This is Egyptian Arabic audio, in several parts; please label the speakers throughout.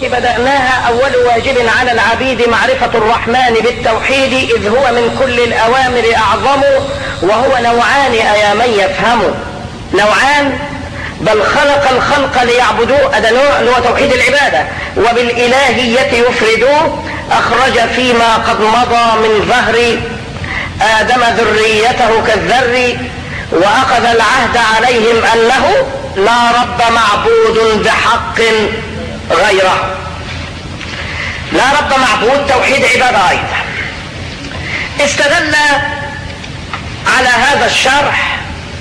Speaker 1: بدأناها أول واجب على العبيد معرفة الرحمن بالتوحيد إذ هو من كل الأوامر أعظم وهو نوعان أيا من يفهم نوعان بل خلق الخلق ليعبدوه هذا نوع اللي هو توحيد العبادة وبالإلهية يفردوه أخرج فيما قد مضى من ظهر آدم ذريته كالذر وأخذ العهد عليهم أنه لا رب معبود بحق غيره لا رب معبود توحيد عبادة أيضا استدل على هذا الشرح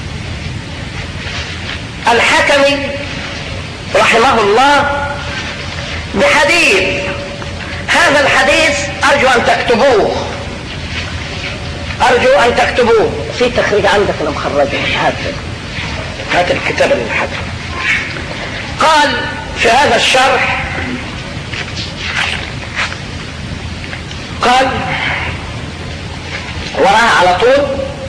Speaker 1: الحكمي رحمه الله بحديث هذا الحديث أرجو أن تكتبوه أرجو أن تكتبوه في تخريج عندك أنا مخرجه هات هات الكتاب الحكم قال في هذا الشرح قال وراها على طول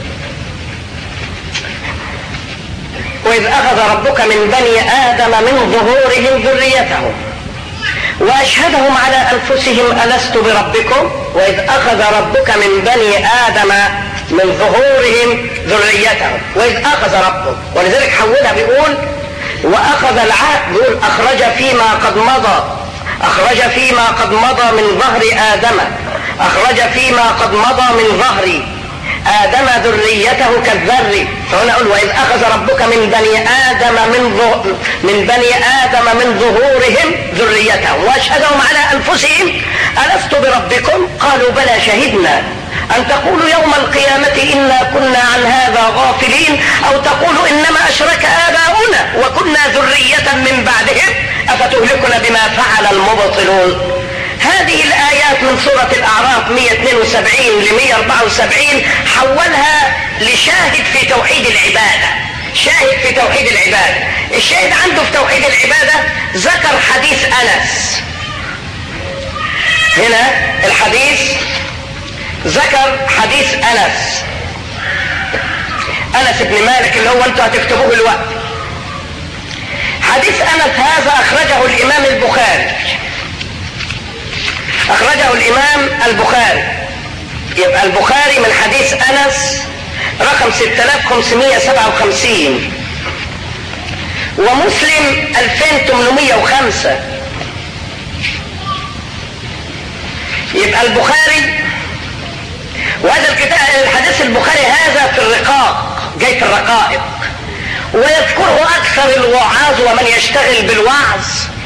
Speaker 1: وإذ أخذ ربك من بني آدم من ظهورهم ذريتهم وأشهدهم على أنفسهم ألست بربكم وإذ أخذ ربك من بني آدم من ظهورهم ذريتهم وإذ أخذ ربك ولذلك حولها بيقول وأخذ العهد بيقول أخرج فيما قد مضى أخرج فيما قد مضى من ظهر آدم أخرج فيما قد مضى من ظهر آدم ذريته كالذر فهنا أقول وإذ أخذ ربك من بني آدم من من بني آدم من ظهورهم ذريتهم وأشهدهم على أنفسهم ألست بربكم؟ قالوا بلى شهدنا أن تقولوا يوم القيامة إنا كنا عن هذا غافلين أو تقولوا إنما أشرك آباؤنا وكنا ذرية من بعدهم أفتهلكنا بما فعل المبطلون هذه الآيات من سورة الأعراف 172 ل 174 حولها لشاهد في توحيد العبادة شاهد في توحيد العبادة الشاهد عنده في توحيد العبادة ذكر حديث أنس هنا الحديث ذكر حديث أنس أنس بن مالك اللي هو أنتوا هتكتبوه الوقت حديث أنس هذا أخرجه الإمام البخاري أخرجه الإمام البخاري يبقى البخاري من حديث أنس رقم 6557 ومسلم 2805 يبقى البخاري وهذا الكتاب الحديث البخاري هذا في الرقاق جاي في الرقائق ويذكره أكثر الوعاظ ومن يشتغل بالوعظ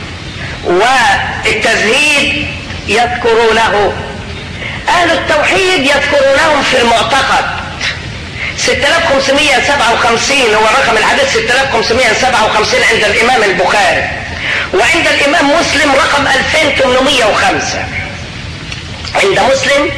Speaker 1: والتزهيد يذكرونه أهل التوحيد يذكرونهم في المعتقد 6557 هو رقم الحديث 6557 عند الإمام البخاري وعند الإمام مسلم رقم 2805 عند مسلم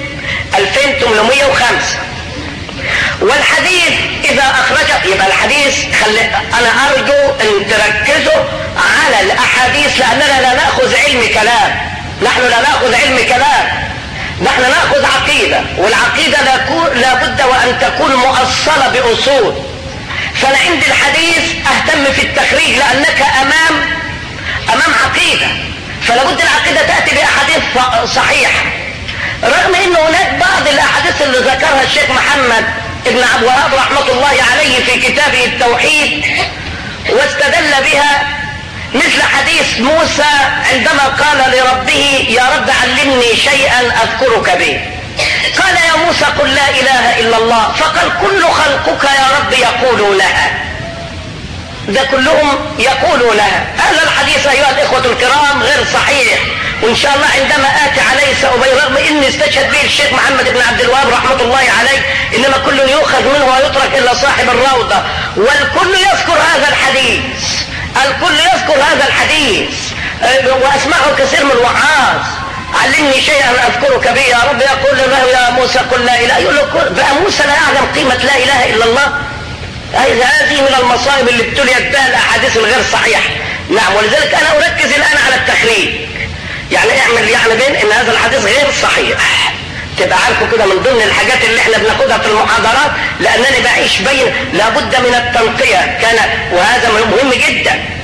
Speaker 1: 2805 والحديث إذا أخرج يبقى الحديث خلي أنا أرجو أن تركزوا على الأحاديث لأننا لا نأخذ علم كلام نحن لا نأخذ علم كلام نحن نأخذ عقيدة والعقيدة لا بد وأن تكون مؤصلة بأصول فأنا عندي الحديث أهتم في التخريج لأنك أمام أمام عقيدة فلا بد العقيدة تأتي بأحاديث صحيحة رغم أن هناك بعض الأحاديث اللي ذكرها الشيخ محمد ابن عبد الوهاب رحمة الله عليه في كتابه التوحيد واستدل بها مثل حديث موسى عندما قال لربه يا رب علمني شيئا أذكرك به قال يا موسى قل لا إله إلا الله فقال كل خلقك يا رب يقول لها ده كلهم يقولوا لها هذا الحديث أيها الإخوة الكرام غير صحيح وإن شاء الله عندما آتي عليه سأبين رغم إني استشهد به الشيخ محمد بن عبد الوهاب رحمة الله عليه إنما كل يؤخذ منه ويترك إلا صاحب الروضة والكل يذكر هذا الحديث الكل يذكر هذا الحديث واسمعه كثير من الوعاظ علمني شيئا اذكرك به يا رب يقول له يا موسى قل لا اله يقول له بقى موسى لا يعلم قيمه لا اله الا الله هذه من المصائب اللي ابتليت بها الاحاديث الغير صحيحه نعم ولذلك انا اركز الان على التخريج يعني اعمل يعني بين ان هذا الحديث غير صحيح تبقى عارفه كده من ضمن الحاجات اللي احنا بناخدها في المحاضرات لانني بعيش بين لابد من التنقيه كان وهذا مهم جدا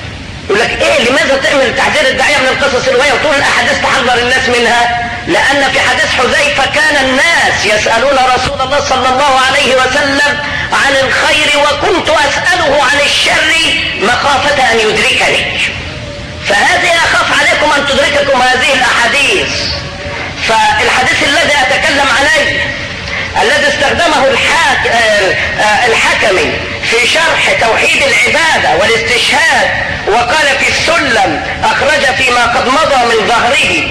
Speaker 1: يقول لك ايه لماذا تعمل تحذير الداعيه من القصص الروايه وطول الاحاديث تحذر الناس منها لان في حديث حذيفه كان الناس يسالون رسول الله صلى الله عليه وسلم عن الخير وكنت اساله عن الشر مخافه ان يدركني فهذه اخاف عليكم ان تدرككم هذه الاحاديث فالحديث الذي اتكلم عليه الذي استخدمه الحاك... الحكمي في شرح توحيد العبادة والاستشهاد وقال في السلم أخرج فيما قد مضى من ظهره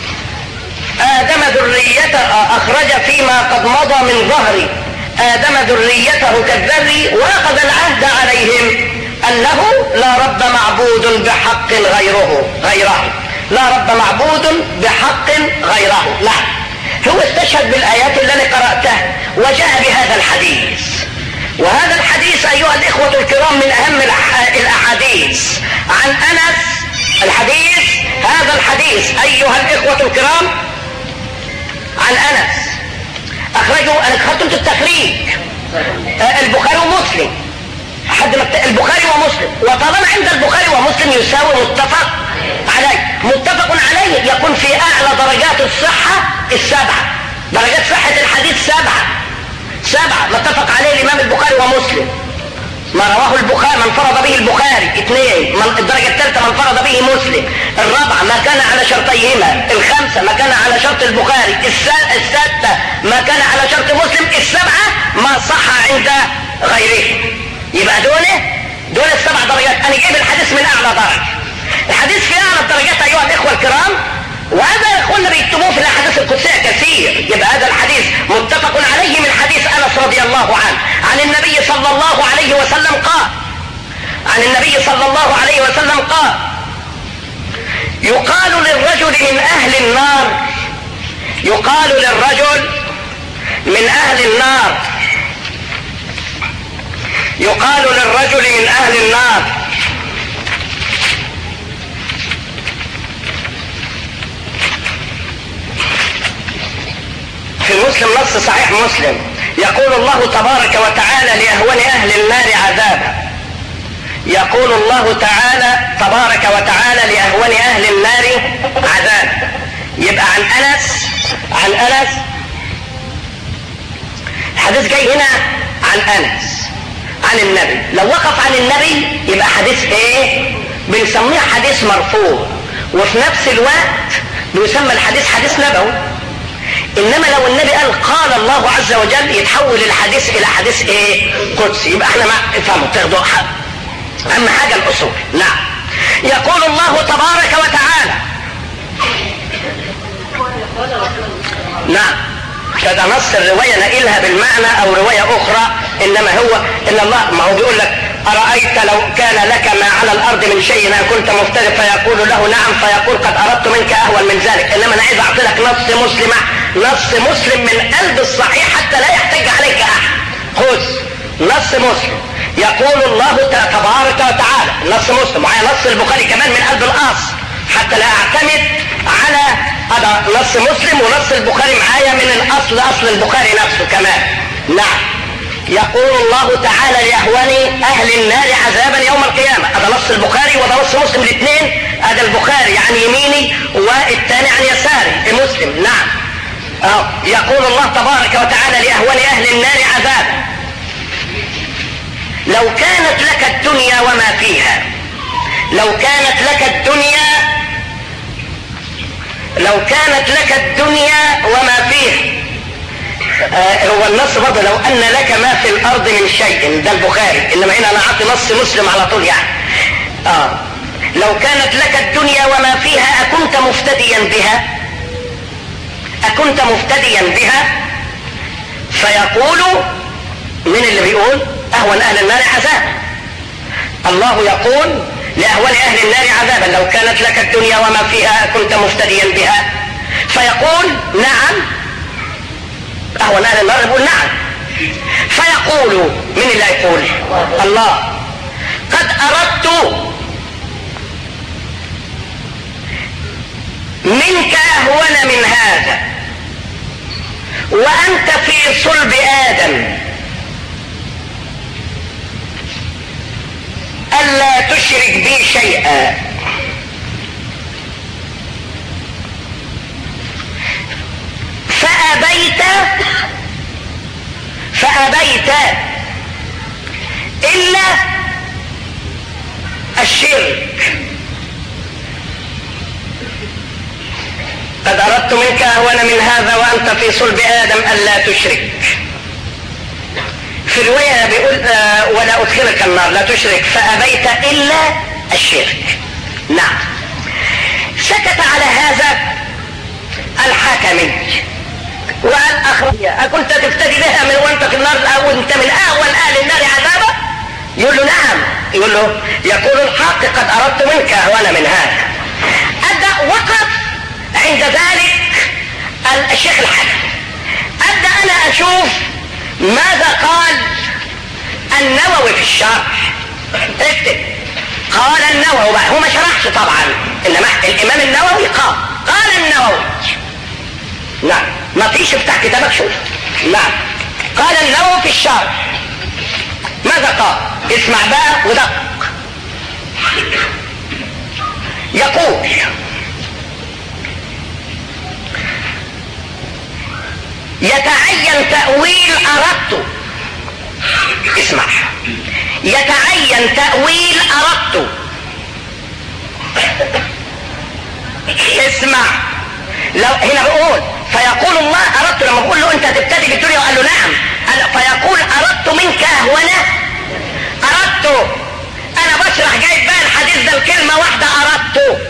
Speaker 1: آدم ذريته أخرج فيما قد مضى من ظهر آدم ذريته كالذر وأخذ العهد عليهم أنه لا رب معبود بحق غيره غيره لا رب معبود بحق غيره لا هو استشهد بالآيات اللي أنا قرأتها وجاء بهذا الحديث وهذا الحديث أيها الإخوة الكرام من أهم الأحاديث عن أنس الحديث هذا الحديث أيها الإخوة الكرام عن أنس أخرجه أنا خدت التخريج البخاري ومسلم حد البخاري ومسلم وطالما عند البخاري ومسلم يساوي متفق عليه متفق عليه يكون في أعلى درجات الصحة السبعة درجات صحة الحديث سبعة سبعة متفق عليه الإمام البخاري ومسلم ما رواه البخاري من فرض به البخاري اثنين من الدرجة الثالثة من فرض به مسلم الرابعة ما كان على شرطيهما الخامسة ما كان على شرط البخاري السادسة ما كان على شرط مسلم السبعة ما صح عند غيره يبقى دول دول السبع درجات انا جايب الحديث من اعلى درجة الحديث في اعلى الدرجات ايها الاخوة الكرام وهذا اخواننا بيكتبوه في الاحاديث القدسية كثير يبقى هذا الحديث متفق عليه من حديث انس رضي الله عنه عن النبي صلى الله عليه وسلم قال عن النبي صلى الله عليه وسلم قال يقال للرجل من اهل النار يقال للرجل من اهل النار يقال للرجل من اهل النار في مسلم نص صحيح مسلم يقول الله تبارك وتعالى لأهون أهل النار عذابا يقول الله تعالى تبارك وتعالى لأهون أهل النار عذابا يبقى عن أنس عن أنس الحديث جاي هنا عن أنس عن النبي لو وقف عن النبي يبقى حديث ايه بنسميه حديث مرفوع وفي نفس الوقت بيسمى الحديث حديث نبوي انما لو النبي قال قال الله عز وجل يتحول الحديث الى حديث ايه قدسي يبقى احنا ما افهموا تاخدوا حق اهم حاجه الاصول نعم يقول الله تبارك وتعالى نعم كذا نص الروايه نقلها بالمعنى او روايه اخرى انما هو ان الله ما هو بيقول لك ارايت لو كان لك ما على الارض من شيء ما كنت مفترض فيقول له نعم فيقول قد اردت منك اهون من ذلك انما انا عايز اعطي لك نص مسلم نص مسلم من قلب الصحيح حتى لا يحتج عليك احد خذ نص مسلم يقول الله تبارك وتعالى نص مسلم وعلى نص البخاري كمان من قلب الاصل حتى لا اعتمد على هذا نص مسلم ونص البخاري معايا من الاصل اصل البخاري نفسه كمان نعم يقول الله تعالى لاهون اهل النار عذابا يوم القيامه هذا نص البخاري وده نص مسلم الاثنين هذا البخاري عن يميني والثاني عن يساري مسلم نعم أه. يقول الله تبارك وتعالى لاهون اهل النار عذابا لو كانت لك الدنيا وما فيها لو كانت لك الدنيا لو كانت لك الدنيا وما فيها آه هو النص برضه لو ان لك ما في الارض من شيء ده البخاري انما هنا انا اعطي نص مسلم على طول يعني اه لو كانت لك الدنيا وما فيها اكنت مفتديا بها اكنت مفتديا بها فيقول من اللي بيقول اهون اهل النار عذابا الله يقول لاهون اهل النار عذابا لو كانت لك الدنيا وما فيها كنت مفتديا بها فيقول نعم اهون اهل النار يقول نعم فيقول من اللي يقول الله قد اردت منك اهون من هذا وانت في صلب ادم الا تشرك بي شيئا فأبيت فأبيت إلا الشرك قد أردت منك أهون من هذا وأنت في صلب آدم ألا تشرك في رواية بيقول آه ولا أدخلك النار لا تشرك فأبيت إلا الشرك نعم سكت على هذا الحاكمي وقال أخرج أكنت تفتدي بها من وأنت في النار أو أنت من أهون أهل النار عذابا يقول له نعم يقول له يقول الحق قد أردت منك أهون من هذا أبدأ وقف عند ذلك الشيخ الحكم أبدأ أنا أشوف ماذا قال النووي في الشرح اكتب قال النووي بقى هو ما شرحش طبعا انما الامام النووي قال قال النووي نعم ما فيش افتح كتابك شوف نعم قال النووي في الشرح ماذا قال اسمع بقى ودقق يقول يتعين تأويل أردت اسمع يتعين تأويل أردت اسمع لو هنا بقول فيقول الله أردت لما بقول له أنت تبتدي بالدنيا وقال له نعم فيقول أردت منك أهونة أردت أنا بشرح جايب بقى الحديث ده بكلمة واحدة أردت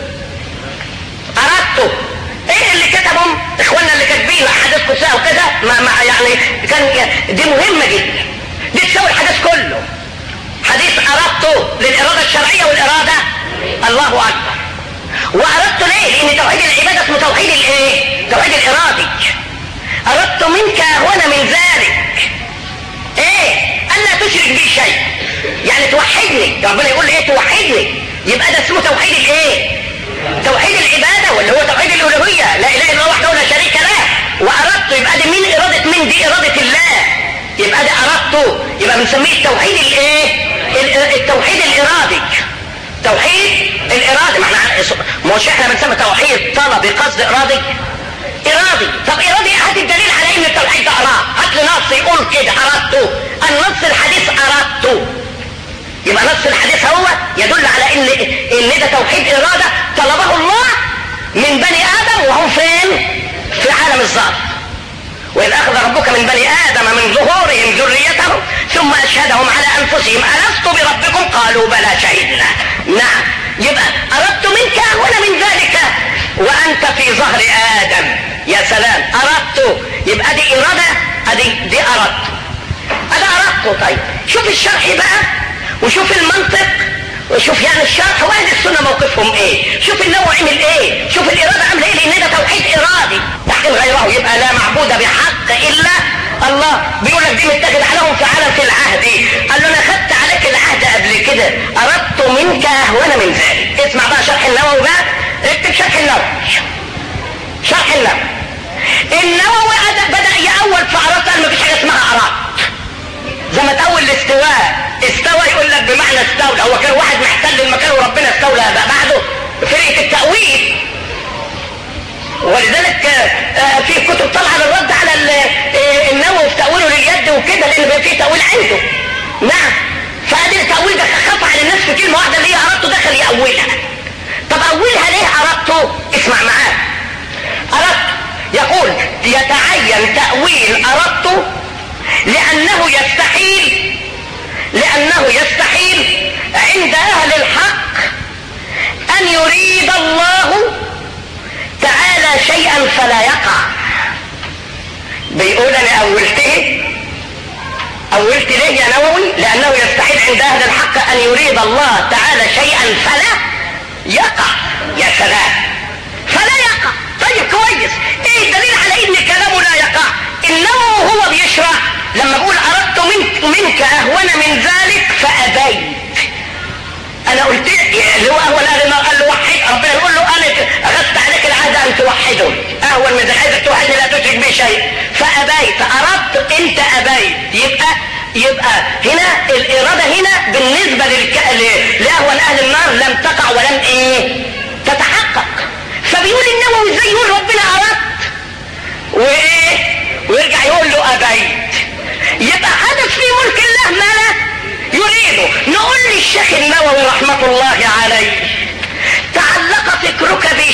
Speaker 1: أردت ايه اللي كتبهم اخواننا اللي كاتبين احاديث قدسيه وكده ما, ما يعني كان دي مهمه جدا دي تساوي الحديث كله حديث اردته للاراده الشرعيه والاراده الله اكبر واردت ليه لان توحيد العباده اسمه توحيد الايه توحيد الارادي اردت منك هنا من ذلك ايه الا تشرك بي شيء يعني توحدني ربنا يقول لي ايه توحدني يبقى ده اسمه توحيد الايه توحيد العبادة واللي هو توحيد الألوهية لا إله إلا الله وحده لا شريك له وأردت يبقى دي مين إرادة مين دي إرادة الله يبقى ده أردته يبقى بنسميه التوحيد الإيه التوحيد الإرادي توحيد الإرادة ما احنا ما هوش احنا بنسمي توحيد طلب قصد إرادي إرادي طب إرادي هات الدليل على إن التوحيد ده أراد هات لي نص يقول كده أردته النص الحديث أردته يبقى نص الحديث هو يدل على ان ان ده توحيد اراده طلبه الله من بني ادم وهم فين في عالم الظاهر واذ اخذ ربك من بني ادم من ظهورهم ذريتهم ثم اشهدهم على انفسهم الست بربكم قالوا بلى شهدنا نعم يبقى اردت منك ولا من ذلك وانت في ظهر ادم يا سلام اردت يبقى دي اراده ادي دي اردت انا اردت طيب شوف الشرح بقى وشوف المنطق وشوف يعني الشرح واهل السنه موقفهم ايه شوف النوع عمل ايه شوف الاراده عامله ايه لان ده توحيد ارادي لكن غيره يبقى لا معبود بحق الا الله بيقول لك دي متخذ عليهم فعلا في العهد قال له انا خدت عليك العهد قبل كده اردت منك اهون من ذلك اسمع بقى شرح النووي بقى اكتب شرح النووي شرح النووي النووي بدا يأول في اردت قال مفيش حاجه اسمها اردت زي ما تأول الاستواء استوى يقول لك بمعنى استولى هو كان واحد محتل المكان وربنا استولى بقى بعده فرقة التأويل ولذلك في كتب طالعة للرد على النووي في تأويله لليد وكده لأن في تأويل عنده نعم فقال التأويل ده خف على الناس في كلمة واحدة اللي هي أردته دخل يأولها طب أولها ليه أردته اسمع معاه أردت يقول يتعين تأويل أردته لأنه يستحيل لأنه يستحيل عند أهل الحق أن يريد الله تعالى شيئا فلا يقع بيقول أنا أولته أولت ليه يا نووي لأنه يستحيل عند أهل الحق أن يريد الله تعالى شيئا فلا يقع يا سلام فلا يقع طيب كويس ايه الدليل على ان كلامه لا يقع انه هو بيشرح لما بقول اردت منك, منك اهون من ذلك فابيت انا قلت اللي هو اهون اهل النار قال له وحد ربنا يقول له انا اخذت عليك العهد ان توحده اهون من ذلك توحدني لا تشرك بي شيء فابيت اردت انت ابيت يبقى يبقى هنا الاراده هنا بالنسبه للك... لاهون اهل النار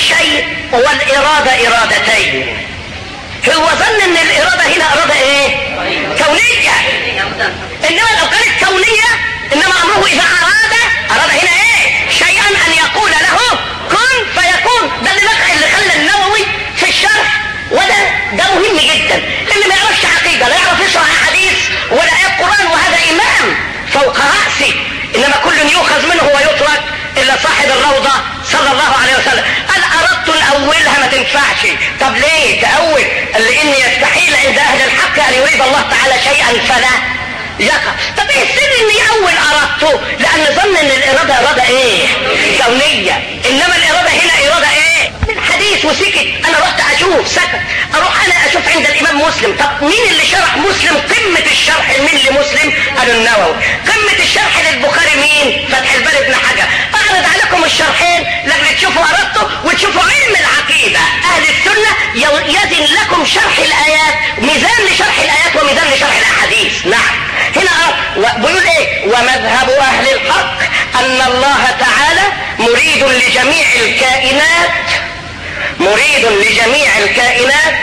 Speaker 1: الشيء والإرادة إرادتين هو ظن ان الإرادة هنا إرادة ايه كونية انما لو كانت كونية انما امره اذا اراد اراد هنا ايه شيئا ان يقول له كن فيكون ده اللي اللي خلى النووي في الشرح وده ده مهم جدا اللي ما يعرفش عقيدة لا يعرف يشرح حديث ولا آيات قرآن وهذا إمام فوق رأسي إنما كل يؤخذ منه ويترك إلا صاحب الروضة صلى الله عليه وسلم قال أردت الأولها ما تنفعش طب ليه تأول لأن يستحيل عند أهل الحق أن يريد الله تعالى شيئا فلا يقع طب ايه السر اني اول اردته لان ظن ان الاراده اراده ايه كونيه انما الاراده هنا اراده ايه من حديث وسكت انا رحت اشوف سكت اروح انا اشوف عند الامام مسلم طب مين اللي شرح مسلم قمه الشرح مين لمسلم قالوا النووي قمه الشرح للبخاري مين فتح الباري ابن حجر اعرض عليكم الشرحين لما تشوفوا ارادته وتشوفوا علم العقيده اهل السنه يزن لكم شرح الايات ميزان لشرح الايات وميزان لشرح الاحاديث نعم هنا بيقول ايه ومذهب اهل الحق ان الله تعالى مريد لجميع الكائنات مريد لجميع الكائنات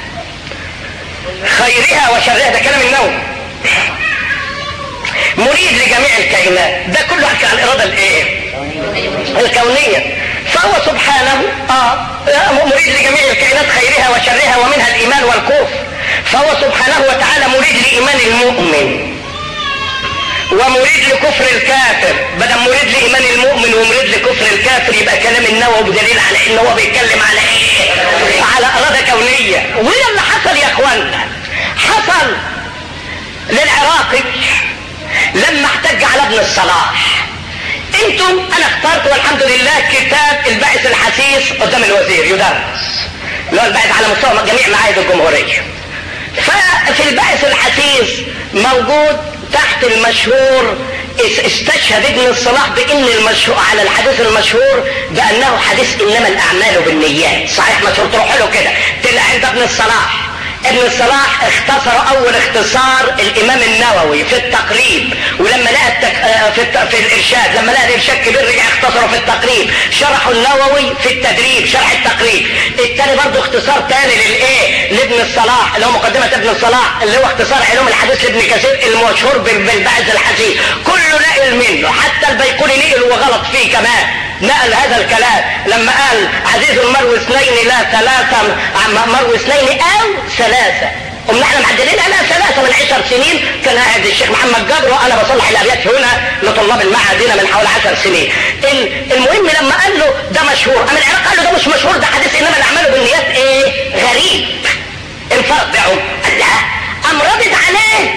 Speaker 1: خيرها وشرها ده كلام النوم مريد لجميع الكائنات ده كله حكى عن الاراده الايه الكونيه فهو سبحانه اه مريد لجميع الكائنات خيرها وشرها ومنها الايمان والكفر فهو سبحانه وتعالى مريد لايمان المؤمن ومريد لكفر الكافر بدل مريد لايمان المؤمن ومريد لكفر الكافر يبقى كلام النووي بدليل على ان هو بيتكلم على ايه على اراده كونيه وده اللي حصل يا اخوانا حصل للعراقي لما احتج على ابن الصلاح انتم انا اخترت والحمد لله كتاب الباعث الحسيس قدام الوزير يدرس اللي هو الباعث على مستوى جميع معاهد الجمهوريه ففي الباعث الحسيس موجود تحت المشهور استشهد ابن الصلاح بان المشهور على الحديث المشهور بانه حديث انما الاعمال بالنيات صحيح مشهور تروح له كده طلع عند ابن الصلاح ابن الصلاح اختصر اول اختصار الامام النووي في التقريب ولما لقى التك... في, الت... في الارشاد لما لقى الارشاد كبير رجع اختصره في التقريب شرحه النووي في التدريب شرح التقريب التاني برضه اختصار تاني للايه لابن الصلاح اللي هو مقدمه ابن الصلاح اللي هو اختصار علوم الحديث لابن كثير المشهور بالبعث الحديث كله نقل منه حتى البيقوني نقل وغلط فيه كمان نقل هذا الكلام لما قال عزيز مروي اثنين لا ثلاثة مروي اثنين او ثلاثة قمنا احنا محددين لا ثلاثة من عشر سنين كان قاعد الشيخ محمد جبر وانا بصلح الابيات هنا لطلاب المعهد هنا من حوالي عشر سنين المهم لما قال له ده مشهور اما العراق قال له ده مش مشهور ده حديث انما الاعمال بالنيات ايه غريب انفرد بعم قال لا قام ردد عليه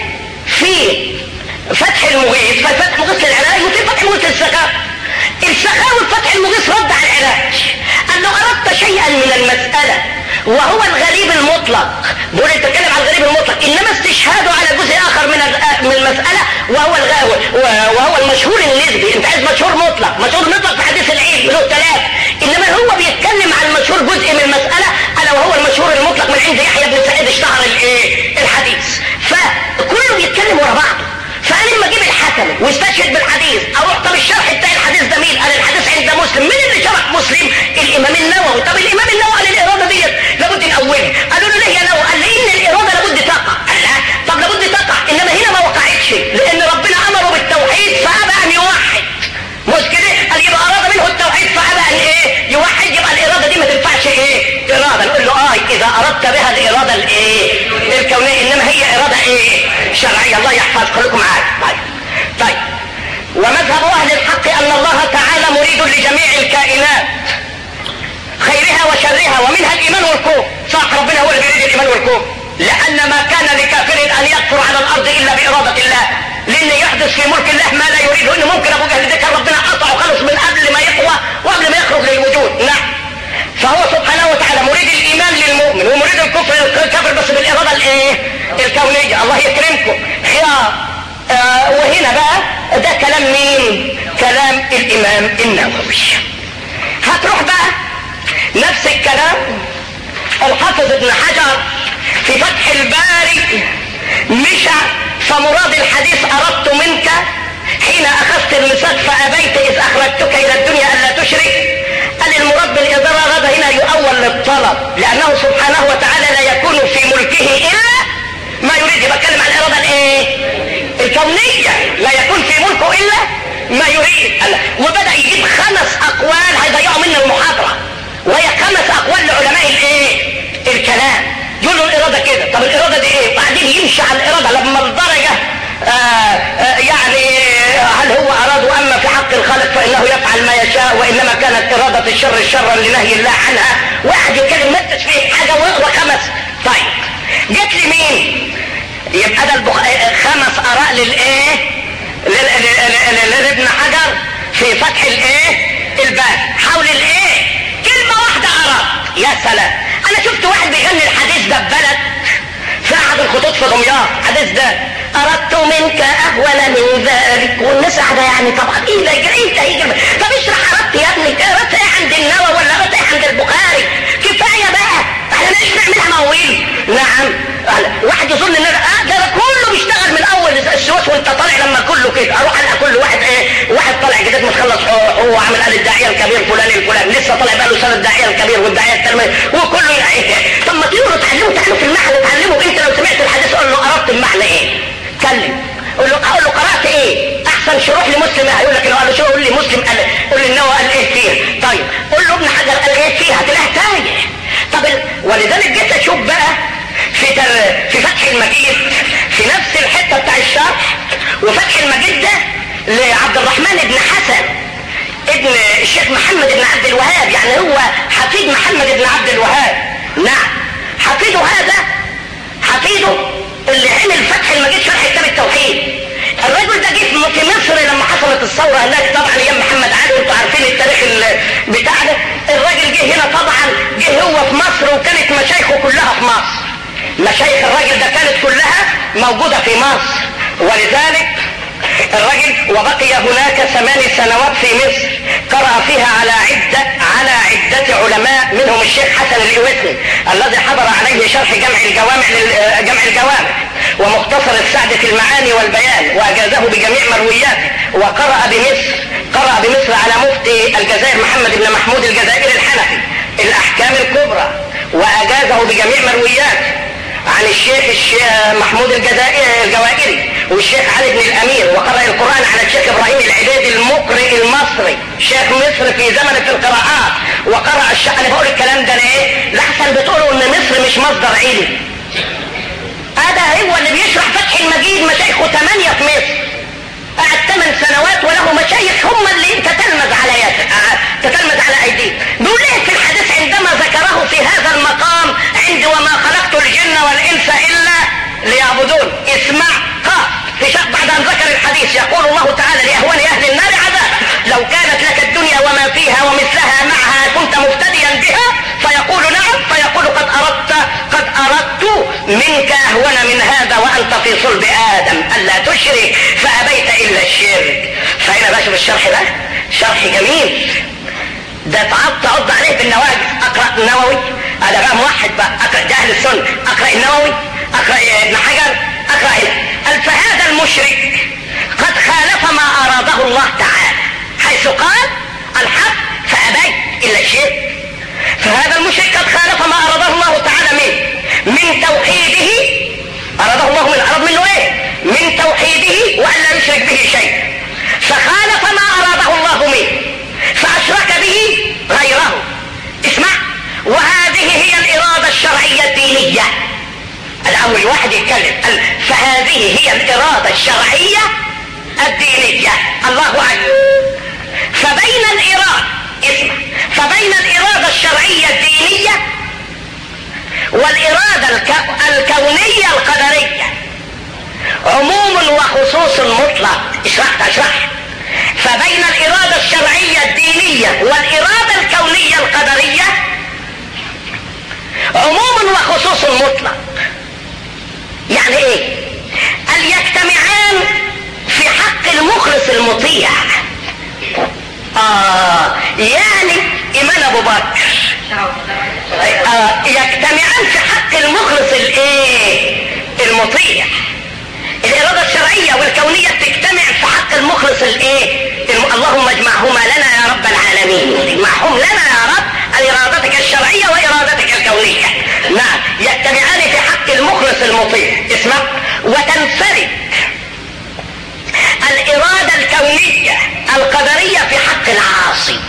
Speaker 1: في فتح المغيث ففتح المغيث للعراق وفي فتح المغيث للسخاء السخاوي فتح المغيث رد على العراق قال له اردت شيئا من المسألة وهو الغريب المطلق بقول انت تتكلم عن الغريب المطلق انما استشهاده على جزء اخر من من المسألة وهو الغاوي وهو المشهور النسبي انت عايز مشهور مطلق مشهور مطلق في حديث العيد له ثلاث انما هو بيتكلم عن مشهور جزء من المسألة الا وهو المشهور المطلق من عند يحيى بن سعيد اشتهر الايه الحديث فكله بيتكلم ورا بعضه فانا لما اجيب الحكم واستشهد بالحديث اروح طب الشرح بتاع الحديث ده مين؟ قال الحديث عند مسلم، مين اللي شرح مسلم؟ الامام النووي، طب الامام النووي قال الاراده ديت لابد نقولها، قالوا له ليه يا نووي؟ قال لان الاراده لابد تقع، قال لا طب لابد تقع انما هنا ما وقعتش لان ربنا امره بالتوحيد فابى ان يوحد. مش كده؟ قال يبقى اراد منه التوحيد فابى ان ايه؟ يوحد يبقى الاراده دي ما تنفعش ايه؟ اراده نقول له اه اذا اردت بها الاراده الايه؟ الكونيه انما هي اراده ايه؟ شرعيه الله يحفظ كلكم معايا طيب طيب ومذهب اهل الحق ان الله تعالى مريد لجميع الكائنات خيرها وشرها ومنها الايمان والكفر صح ربنا هو اللي بيريد الايمان والكفر لان ما كان لكافر ان يكفر على الارض الا باراده الله لان يحدث في ملك الله ما لا يريده انه ممكن ابو جهل ده كان ربنا قطعه خلص من قبل ما يقوى وقبل ما يخرج للوجود نعم فهو سبحانه وتعالى مريد الايمان للمؤمن ومريد الكفر للكافر بس بالاراده الايه الكونيه الله يكرمكم خيار آه وهنا بقى ده كلام مين كلام الامام النووي هتروح بقى نفس الكلام الحافظ ابن حجر في فتح الباري مشى فمراد الحديث اردت منك حين اخذت الميثاق فابيت اذ اخرجتك الى الدنيا الا تشرك قال المراد بالاداره غدا هنا واتقت الشر الشر لنهي الله عنها واحد يتكلم ما انتش فيه حاجه واقرا خمس طيب جت لي مين يبقى ده البخ... خمس اراء للايه لل- لل- لل- لابن حجر في فتح الايه الباب حول الايه كلمه واحده اراء يا سلام انا شفت واحد بيغني الحديث ده ببلد في احد الخطوط في دمياط الحديث ده اردت منك اهون من ذلك والناس قاعده يعني طبعا ايه ده يجري ايه ده يجري طب اشرح اردت يا ابني اردت ايه عند النووي ولا اردت ايه عند البخاري كفايه بقى احنا ليش نعملها مواويل نعم واحد يظن ان آه ده كله بيشتغل من اول السويس وانت طالع لما كله كده اروح القى كل واحد ايه واحد طالع جديد متخلص هو, هو عامل قال الداعيه الكبير فلان الفلان لسه طالع بقى له سنه الداعيه الكبير والداعيه التلميذ وكله يعني طب ما تقولوا تعلموا تعلموا في المعنى تعلموا انت لو سمعت الحديث قول له اردت المعنى ايه كلم قول له اقول له قرات ايه احسن شروح لمسلم هيقول لك لو قال له شو قول لي مسلم قال قول لي ان هو قال ايه فيها طيب قول له ابن حجر قال ايه فيها هتلاقيها تايه طب ال- ولذلك جيت اشوف بقى في تر... في فتح المجيد في نفس الحته بتاع الشرح وفتح المجيد ده لعبد الرحمن بن حسن ابن الشيخ محمد بن عبد الوهاب يعني هو حفيد محمد بن عبد الوهاب نعم حفيده هذا حفيده اللي عمل فتح المجيد شرح كتاب التوحيد الرجل ده جه في مصر لما حصلت الثورة هناك طبعا ايام محمد علي وانتوا عارفين التاريخ ال- بتاع ده الراجل جه هنا طبعا جه هو في مصر وكانت مشايخه كلها في مصر مشايخ الراجل ده كانت كلها موجودة في مصر ولذلك الرجل وبقي هناك ثمان سنوات في مصر قرأ فيها على عدة على عدة علماء منهم الشيخ حسن الإويسي الذي حضر عليه شرح جمع الجوامع لل- جمع الجوامع ومختصر السعد في المعاني والبيان وأجازه بجميع مروياته وقرأ بمصر قرأ بمصر على مفتي الجزائر محمد بن محمود الجزائري الحنفي الأحكام الكبرى وأجازه بجميع مروياته عن الشيخ الشيخ محمود الجزائري الجوائري والشيخ علي بن الامير وقرأ القرآن على الشيخ ابراهيم العبيدي المقرئ المصري شيخ مصر في زمن في القراءات وقرأ الشيخ انا بقول الكلام ده ليه؟ لحسن بتقولوا ان مصر مش مصدر علم هذا هو اللي بيشرح فتح المجيد مشايخه ثمانية في مصر قعد ثمان سنوات وله مشايخ هم اللي تتلمذ على يد تتلمذ على ايديه بيقول ايه في الحديث عندما ذكره في هذا المقام عند وما خلقت الجن والانس الا ليعبدون اسمع قاف في شق بعد ان ذكر الحديث يقول الله تعالى لاهوان اهل النار عذابا لو كانت لك الدنيا وما فيها ومثلها معها كنت مفتديا بها فيقول نعم فيقول قد اردت قد اردت منك اهون من هذا وانت في صلب ادم الا تشرك فابيت الا الشرك فهنا بقى شوف الشرح ده شرح جميل ده تعض تعض عليه بالنواجذ اقرا النووي انا بقى موحد بقى اقرا ده اهل السنه اقرا النووي اقرا ابن حجر اقرا إيه؟ قال فهذا المشرك قد خالف ما اراده الله تعالى حيث قال الحق فابيت الا الشرك فهذا المشرك قد خالف ما اراده الله تعالى منه من توحيده اراده الله من اراد منه ايه من توحيده وان لا يشرك به شيء فخالف ما اراده الله منه فاشرك به غيره اسمع وهذه هي الاراده الشرعيه الدينيه الاول واحد يتكلم قال فهذه هي الاراده الشرعيه الدينيه الله اكبر فبين الاراده اسمع فبين الاراده الشرعيه الدينيه والاراده الك- الكونيه القدريه عموم وخصوص مطلق اشرحت اشرح فبين الإرادة الشرعية الدينية والإرادة الكونية القدرية عموم وخصوص مطلق يعني ايه قال يجتمعان في حق المخلص المطيع آه يعني إيمان أبو بكر آه يجتمعان في حق المخلص الايه المطيع الإرادة الشرعية والكونية بتجتمع في حق المخلص الإيه؟ الم... اللهم اجمعهما لنا يا رب العالمين، اجمعهم لنا يا رب إرادتك الشرعية وإرادتك الكونية. نعم، يجتمعان في حق المخلص المطيع، اسمع وتنفرد الإرادة الكونية القدرية في حق العاصي.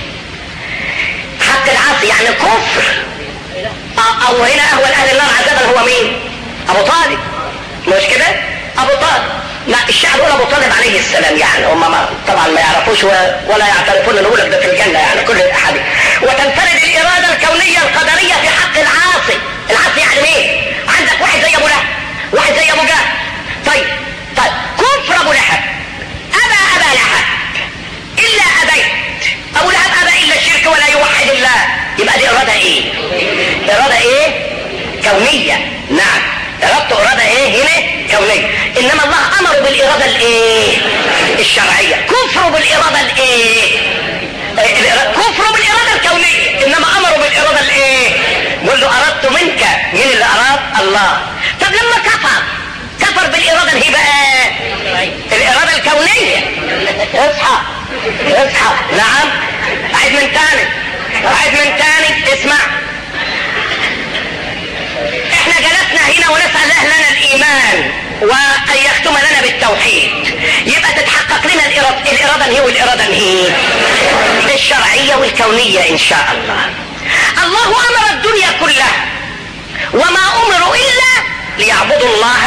Speaker 1: حق العاصي يعني كفر. أو هنا أهون أهل النار عذابا هو مين؟ أبو طالب. مش كده؟ ابو طالب لا الشعب يقول ابو طالب عليه السلام يعني هم ما طبعا ما يعرفوش و- ولا يعترفون ان يقول لك ده في الجنه يعني كل الاحاديث إرادة إيه؟ كونية نعم إرادته إرادة إيه هنا؟ كونية إنما الله أمر بالإرادة الإيه؟ الشرعية كفر بالإرادة الإيه؟ كفر بالإرادة الكونية إنما أمروا بالإرادة الإيه؟ قل له أردت منك مين اللي أراد؟ الله طب لما كفر كفر بالإرادة اللي هي بقى الإرادة الكونية اصحى اصحى نعم عيد من تاني عيد من تاني اسمع احنا جلسنا هنا ونسأل اهلنا الايمان وان يختم لنا بالتوحيد يبقى تتحقق لنا الارادة الارادة هي والارادة هي الشرعية والكونية ان شاء الله الله امر الدنيا كلها وما امروا الا ليعبدوا الله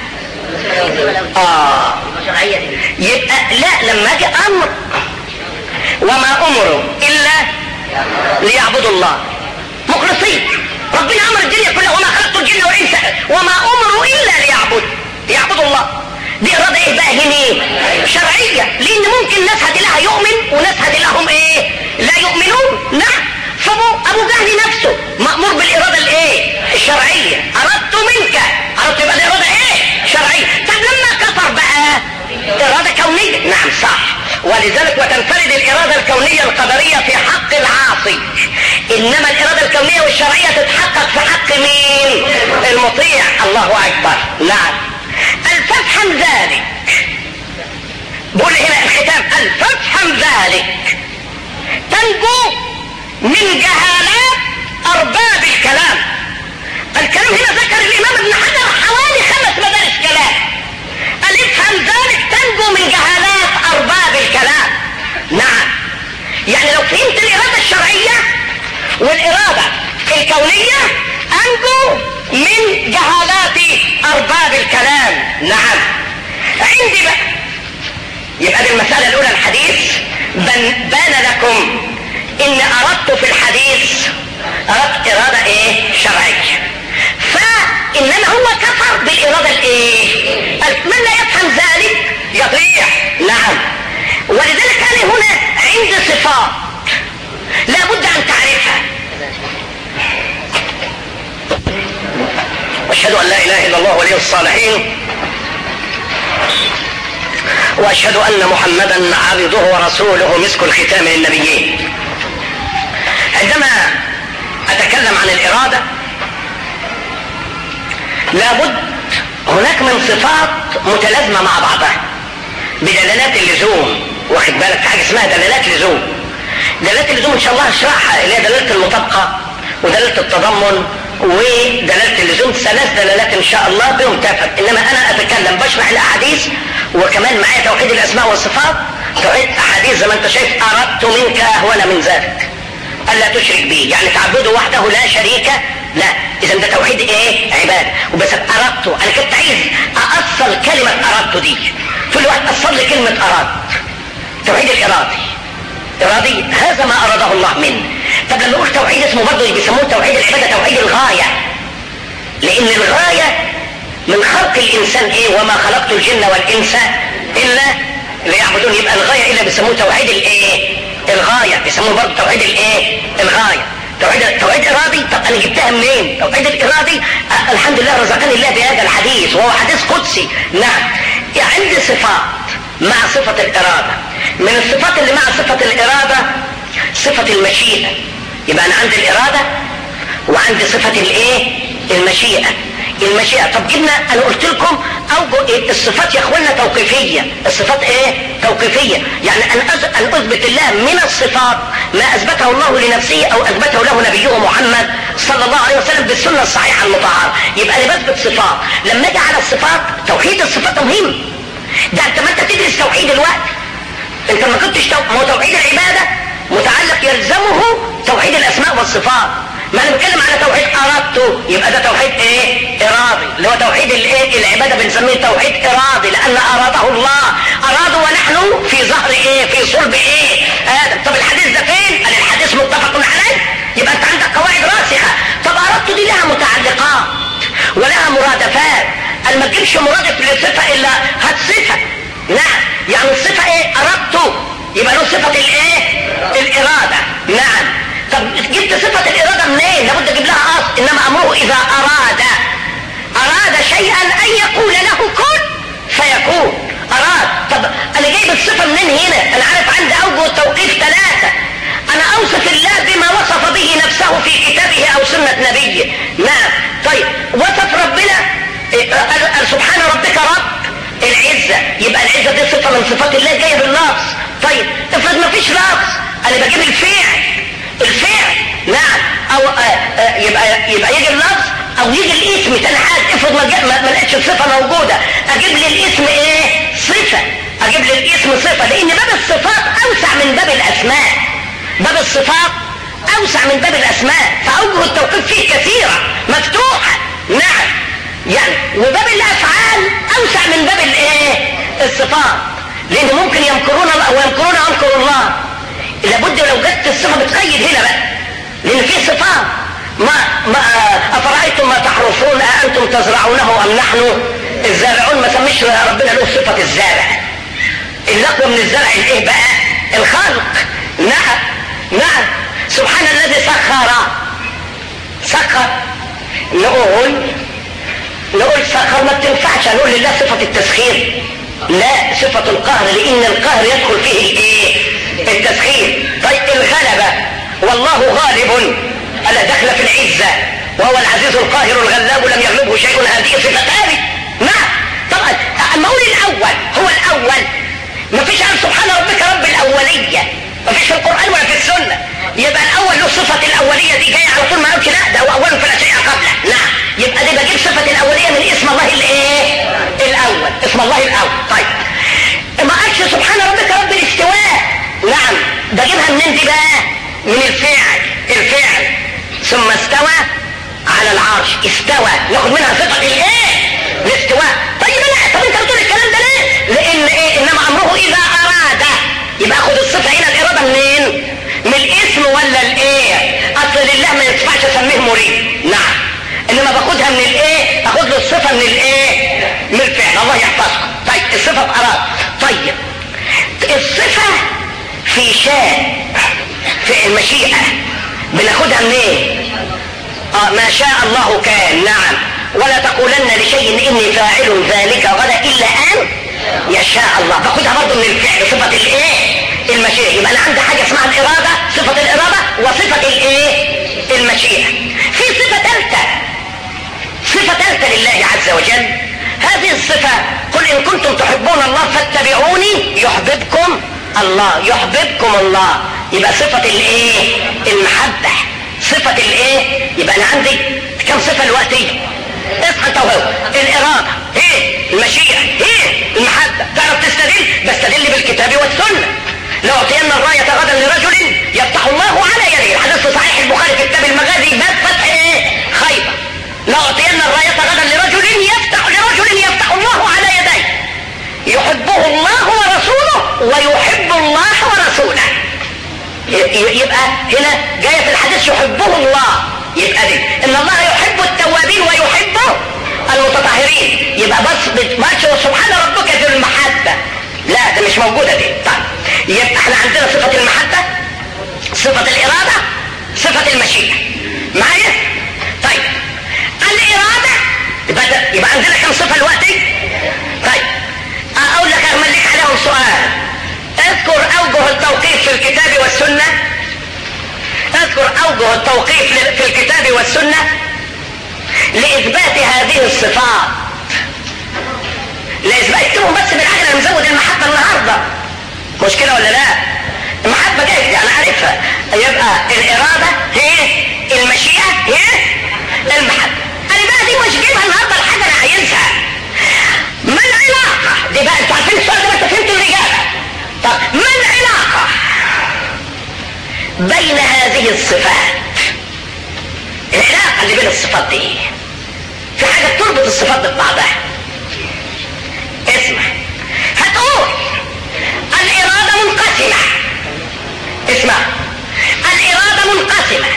Speaker 1: اه يبقى لا لما اجي امر وما امروا الا ليعبدوا الله مخلصين ربنا امر الدنيا كلها وما خلقت الجن والانس وما امروا الا ليعبدوا يعبدوا الله دي اراده ايه بقى هنا شرعيه لان ممكن ناس هدي لها يؤمن وناس هدي لهم ايه لا يؤمنون نعم فابو ابو جهل نفسه مامور بالاراده الايه الشرعيه اردت منك اردت يبقى الاراده ايه شرعيه طب لما كفر بقى اراده كونيه نعم صح ولذلك وتنفرد الإرادة الكونية القدرية في حق العاصي إنما الإرادة الكونية والشرعية تتحقق في حق مين المطيع الله أكبر نعم الففهم ذلك بقول هنا الختام الففهم ذلك تنجو من جهالات أرباب الكلام الكلام هنا ذكر الإمام ابن حجر حوالي خمس مدارس كلام قال افهم ذلك تنجو من جهالات ارباب الكلام نعم يعني لو فهمت الاراده الشرعيه والاراده الكونيه انجو من جهالات ارباب الكلام نعم عندي بقى يبقى دي المساله الاولى الحديث بان بان لكم ان اردت في الحديث اردت اراده ايه شرعيه فانما هو كفر بالاراده الايه من لا يفهم ذلك يضيع نعم ولذلك انا هنا عندي صفات لابد ان تعرفها واشهد ان لا اله الا الله ولي الصالحين واشهد ان محمدا عبده ورسوله مسك الختام للنبيين عندما اتكلم عن الاراده لابد هناك من صفات متلازمه مع بعضها بدلالات اللزوم واخد بالك في حاجه اسمها دلالات لزوم دلالات اللزوم ان شاء الله هشرحها اللي هي دلاله المطابقه ودلاله التضمن ودلاله اللزوم ثلاث دلالات ان شاء الله بهم تفهم انما انا اتكلم بشرح الاحاديث وكمان معايا توحيد الاسماء والصفات توحيد احاديث زي ما انت شايف اردت منك اهون من ذلك الا تشرك بي يعني تعبده وحده لا شريك لا اذا ده توحيد ايه عباده وبس اردت انا كنت عايز اصل كلمه اردت دي كل واحد اصل لي كلمه اراد توحيد الارادي ارادي هذا ما اراده الله منه طب لما نقول توحيد اسمه برضه بيسموه توحيد العباده توحيد الغايه لان الغايه من خلق الانسان ايه وما خلقت الجن والانس الا ليعبدون يبقى الغايه الا بيسموه توحيد الايه الغايه بيسموه برضه توحيد الايه الغايه توحيد توحيد ارادي طب انا جبتها منين توحيد الارادي أه الحمد لله رزقني الله بهذا الحديث وهو حديث قدسي نعم يعني عندي صفات مع صفة الإرادة من الصفات اللي مع صفة الإرادة صفة المشيئة يبقى أنا عندي الإرادة وعندي صفة الإيه؟ المشيئة المشيئة طب جبنا أنا قلت لكم أوجه إيه؟ الصفات يا إخوانا توقيفية الصفات إيه؟ توقيفية يعني أن أن أثبت الله من الصفات ما أثبته الله لنفسه أو أثبته له نبيه محمد صلى الله عليه وسلم بالسنة الصحيحة المطهرة يبقى أنا بثبت صفات لما أجي على الصفات توحيد الصفات مهم ده انت ما انت تدرس توحيد الوقت انت ما كنتش تو... ما هو توحيد العباده متعلق يلزمه توحيد الاسماء والصفات ما انا بتكلم على توحيد اردته يبقى ده توحيد ايه ارادي اللي هو توحيد الايه العباده بنسميه توحيد ارادي لان اراده الله اراد ونحن في ظهر ايه في صلب ايه ادم طب الحديث ده فين قال الحديث متفق عليه يبقى انت عندك قواعد راسخه طب اردته دي لها متعلقات ولها مرادفات قال ما تجيبش مرادف للصفه الا هات صفه نعم يعني الصفه ايه اردت يبقى له صفه الايه الاراده نعم طب جبت صفه الاراده منين لابد اجيب لها اصل العزة يبقى العزة دي صفة من صفات الله جاية باللفظ طيب افرض ما فيش لفظ انا بجيب الفعل الفعل نعم او آآ آآ يبقى يبقى يجي اللفظ او يجي الاسم تاني حاجة افرض ما, جا- ما ما لقيتش الصفة موجودة اجيب لي الاسم ايه صفة اجيب لي الاسم صفة لان باب الصفات اوسع من باب الاسماء باب الصفات اوسع من باب الاسماء فاوجه التوقيف فيه كثيرة مفتوحة نعم يعني وباب الافعال اوسع من باب الايه الصفات لان ممكن يمكرون الله ويمكرون يمكر الله لابد لو جت الصفه بتقيد هنا بقى لان في صفات ما ما افرايتم ما تحرثون اانتم تزرعونه ام نحن الزارعون ما سميش ربنا له صفه الزارع الاقوى من الزرع الايه بقى الخلق نعم نعم سبحان الذي سخر سخر نقول نقول سخر ما تنفعش نقول لله صفة التسخير لا صفة القهر لأن القهر يدخل فيه الايه التسخير طيب الغلبة والله غالب ألا دخل في العزة وهو العزيز القاهر الغلاب لم يغلبه شيء هذه صفتان نعم طبعا اما اقول الاول هو الاول ما فيش قال سبحان ربك رب الاولية ما فيش في القرآن ولا في السنة يبقى الاول له صفة الاولية دي جاية على طول ما قالش لا ده هو اول فلا شيء قبله نعم يبقى دي بجيب صفة الاولية من اسم الله الايه الاول اسم الله الاول طيب ما قالش سبحان ربك رب الاستواء نعم بجيبها منين دي بقى من الفعل الفعل ثم استوى على العرش استوى ناخد منها صفة الايه الاستواء طيب لا طب انت بتقول الكلام ده ليه لان ايه انما امره اذا اراد يبقى اخد الصفة هنا الاراده منين من الاسم ولا الايه اصل لله ما ينفعش اسميه مريد نعم انما باخدها من الايه اخد له الصفة من الايه من الفعل الله يحفظكم طيب الصفة باراد طيب الصفة في شاء في المشيئة بناخدها منين آه ما شاء الله كان نعم ولا تقولن لشيء اني فاعل ذلك غدا الا ان يشاء الله باخدها برضه من الفعل صفة الايه المشيئة يبقى انا عندي حاجة اسمها الارادة صفة الارادة وصفة الايه المشيئة في صفة ثالثة صفة ثالثة لله عز وجل هذه الصفة قل ان كنتم تحبون الله فاتبعوني يحببكم الله يحببكم الله يبقى صفة الايه المحبة صفة الايه يبقى انا عندي كم صفة دلوقتي اصحى انت وهو الارادة ايه المشيئة ايه المحبة تعرف تستدل بستدل بالكتاب والسنة لو اعطينا الراية غدا لرجل يفتح الله على يديه الحديث في صحيح البخاري في كتاب المغازي باب فتح ايه خيبر لو اعطينا الراية غدا لرجل يفتح لرجل يفتح الله على يديه يحبه الله ورسوله ويحب الله ورسوله يبقى هنا جاية في الحديث يحبه الله يبقى دي ان الله يحب التوابين ويحب المتطهرين يبقى بس بس سبحان ربك ذو المحبة لا ده مش موجودة دي طيب يبقى احنا عندنا صفة المحبة صفة الإرادة صفة المشيئة معايا طيب الإرادة يبقى, يبقى عندنا كم صفة دلوقتي طيب اقول لك ارملك عليهم سؤال اذكر اوجه التوقيف في الكتاب والسنة اذكر اوجه التوقيف في الكتاب والسنة لاثبات هذه الصفات لاثبات اكتبهم بس بالعجلة انا مزود المحبة النهاردة مشكلة ولا لا المحبة جاية انا عارفها يبقى الارادة هي المشيئة هي المحبة انا بقى دي مش جايبها النهاردة الحاجة انا عايزها ما العلاقة دي بقى انتوا عارفين السؤال ده انتوا فهمتوا الاجابة طب ما العلاقة بين هذه الصفات العلاقة اللي بين الصفات دي في حاجة تربط الصفات ببعضها اسمع هتقول الإرادة منقسمة اسمع الإرادة منقسمة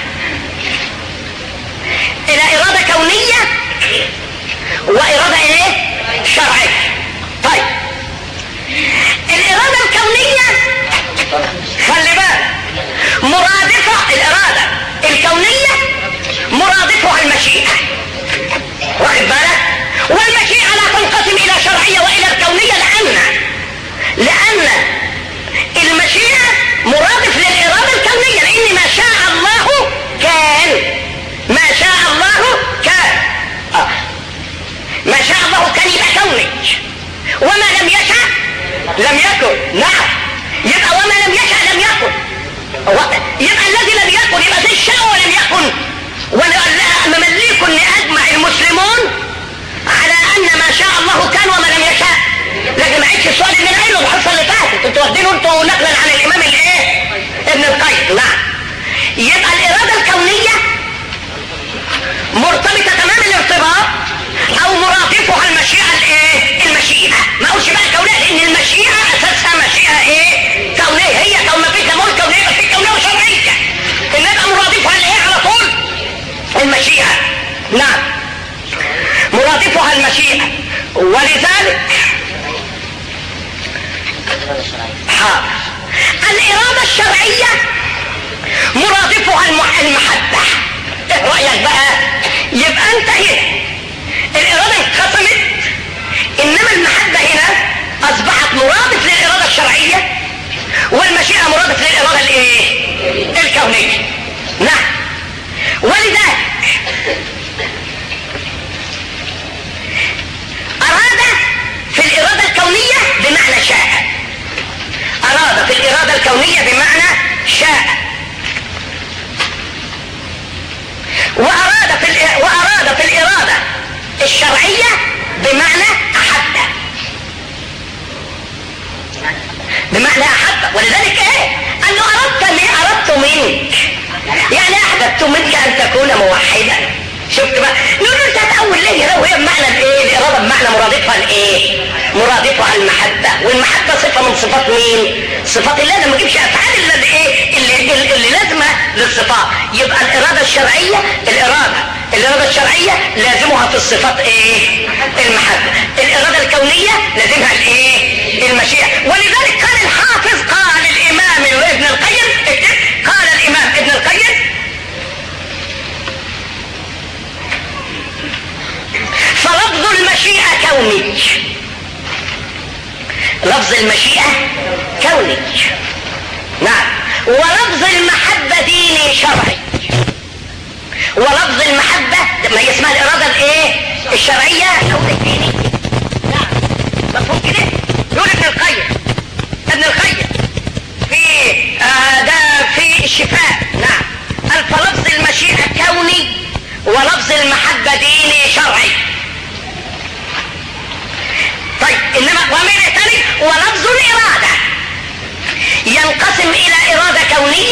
Speaker 1: إلى إرادة كونية وإرادة إيه؟ شرعية طيب الإرادة الكونية خلي بالك مرادفة الإرادة الكونية مرادفها المشيئة واخد بالك والمشيئة لا تنقسم إلى شرعية وإلى الكونية لأن لأن المشيئة مرادف للإرادة الكونية لأن ما شاء الله كان ما شاء الله كان آه. ما شاء الله كان يبقى كوني وما لم يشاء يكن نعم يبقى وما لم يشأ لم يكن يبقى الذي لم يكن يبقى زي الشيء ولم يكن ممليك لأجمع المسلمون على أن ما شاء الله كان وما لم يشاء لكن ما عيدش السؤال اللي انا قايله الحصه اللي فاتت انتوا واخدينه انتوا نقلا عن الامام الايه؟ ابن القيم نعم يبقى الاراده الكونيه مرتبطه تمام الارتباط او مرافقها المشيئه الايه؟ المشيئه ما اقولش بقى كونيه لان المشيئه اساسها مشيئه ايه؟ كونيه هي كون ما فيش امور كونيه يبقى في كونيه وشرعيه انما مرادفها الايه على طول؟ المشيئه نعم مرادفها المشيئه ولذلك حاضر الإرادة الشرعية مرادفها المحبة ايه رأيك بقى يبقى انت هنا الإرادة انقسمت إنما المحبة هنا أصبحت مرادف للإرادة الشرعية والمشيئة مرادف للإرادة الإيه؟ الكونية نعم ولذلك أراد في الإرادة الكونية بمعنى شاء أراد في الإرادة الكونية بمعنى شاء وأراد في وأراد في الإرادة الشرعية بمعنى أحب بمعنى أحب ولذلك إيه؟ قال له أردت لي أردت منك يعني أحببت منك أن تكون موحدا شفت بقى نقول له انت هتأول ليه لو هي بمعنى الايه الاراده بمعنى مرادفها الايه مرادفها المحبه والمحبه صفه من صفات مين صفات الله لما تجيبش افعال الا الايه اللي, اللي, اللي لازمه للصفات يبقى الاراده الشرعيه الاراده الاراده الشرعيه لازمها في الصفات ايه المحبه الاراده الكونيه لازمها الايه المشيئه ولذلك قال الحافظ قال الامام ابن القيم قال الامام ابن القيم فلفظ المشيئة كوني لفظ المشيئة كوني نعم ولفظ المحبة ديني شرعي ولفظ المحبة ما هي اسمها الإرادة الإيه؟ الشرعية أو الدينية نعم مفهوم كده؟ يقول ابن القيم ابن القيم في آه ده في الشفاء نعم قال فلفظ المشيئة كوني ولفظ المحبة ديني شرعي طيب انما ومن ثاني ولفظ الارادة ينقسم الى ارادة كونية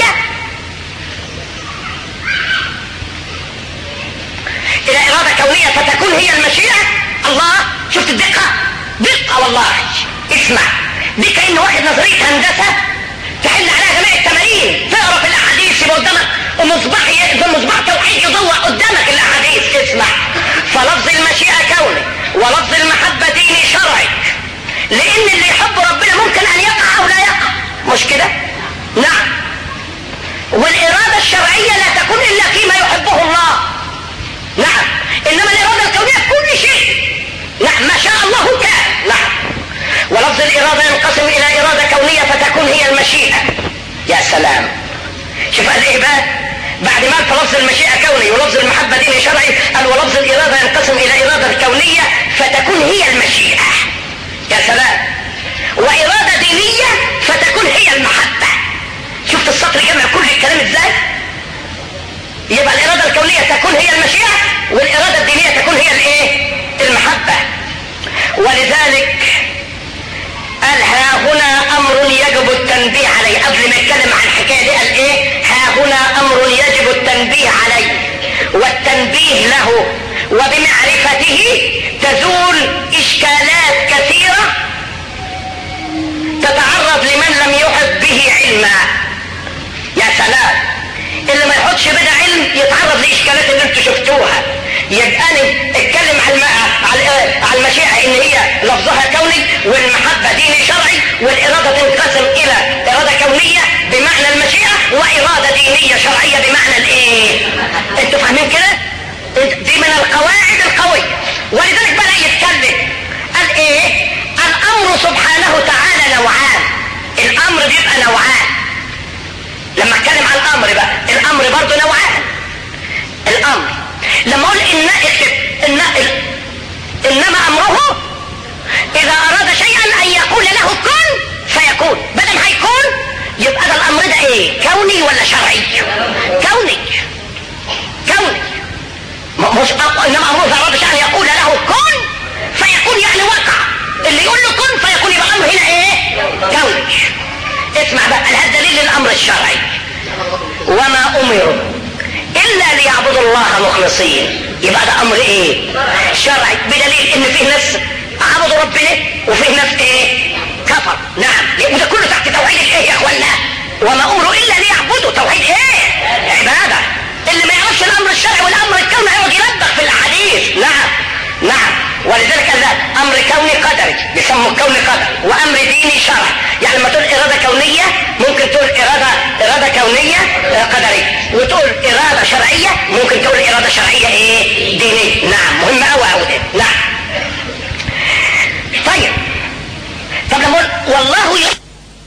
Speaker 1: الى ارادة كونية فتكون هي المشيئة الله شفت الدقة دقة والله اسمع دي كأنه واخد نظرية هندسة تحل عليها جميع التمارين تقرا في الاحاديث يبقى قدامك ومصباح مصباح توحيد يضوء قدامك الاحاديث اسمع فلفظ المشيئة كوني ولفظ المحبة ديني شرعي لان اللي يحب ربنا ممكن ان يقع او لا يقع مش كده نعم والارادة الشرعية لا تكون الا فيما يحبه الله نعم انما الارادة الكونية في كل شيء نعم ما شاء الله كان نعم ولفظ الارادة ينقسم الى ارادة كونية فتكون هي المشيئة يا سلام شوف قال ايه بقى بعد ما قال لفظ المشيئة كوني ولفظ المحبة ديني شرعي قال ولفظ الإرادة ينقسم إلى إرادة كونية فتكون هي المشيئة يا سلام وإرادة دينية فتكون هي المحبة شفت السطر جمع كل الكلام ازاي يبقى الإرادة الكونية تكون هي المشيئة والإرادة الدينية تكون هي الإيه المحبة ولذلك قال ها هنا امر يجب التنبيه عليه قبل ما يتكلم عن الحكايه دي قال ايه ها هنا امر يجب التنبيه عليه والتنبيه له وبمعرفته تزول اشكالات كثيره تتعرض لمن لم يحط به علما يا سلام اللي ما يحطش بدا علم يتعرض لاشكالات اللي انتوا شفتوها يبقى انا اتكلم على على المشيئه ان هي لفظها كوني والمحبه ديني شرعي والاراده تنقسم الى اراده كونيه بمعنى المشيئه واراده دينيه شرعيه بمعنى الايه؟ انتوا فاهمين كده؟ دي من القواعد القويه ولذلك بدا يتكلم قال ايه؟ الامر سبحانه تعالى نوعان الامر بيبقى نوعان لما اتكلم عن الامر بقى الامر برضه نوعان الامر لما اقول ان ان انما امره اذا اراد شيئا ان يقول له كن فيكون بدل هيكون يبقى ده الامر ده ايه كوني ولا شرعي كوني كوني مش انما الله اراد ان يقول له كن فيكون يعني وقع اللي يقول له كن فيكون يبقى الامر هنا ايه كوني اسمع بقى هذا دليل الامر الشرعي وما امروا الا ليعبدوا الله مخلصين يبقى ده امر ايه شرعي بدليل ان فيه ناس عبدوا ربنا وفيه ناس ايه كفر نعم وده كله تحت توحيد الايه يا اخوانا وما امروا الا ليعبدوا توحيد ايه عباده اللي ما يعرفش الامر الشرعي والامر الكوني هيقعد يلبخ في الاحاديث نعم نعم ولذلك قال امر كوني قدري بيسموه كوني قدر وامر ديني شرعي يعني لما تقول اراده كونيه ممكن تقول اراده اراده كونيه قدريه وتقول اراده شرعيه ممكن تقول اراده شرعيه ايه دينيه نعم مهم قوي قوي ده نعم طيب طب لما اقول والله ي...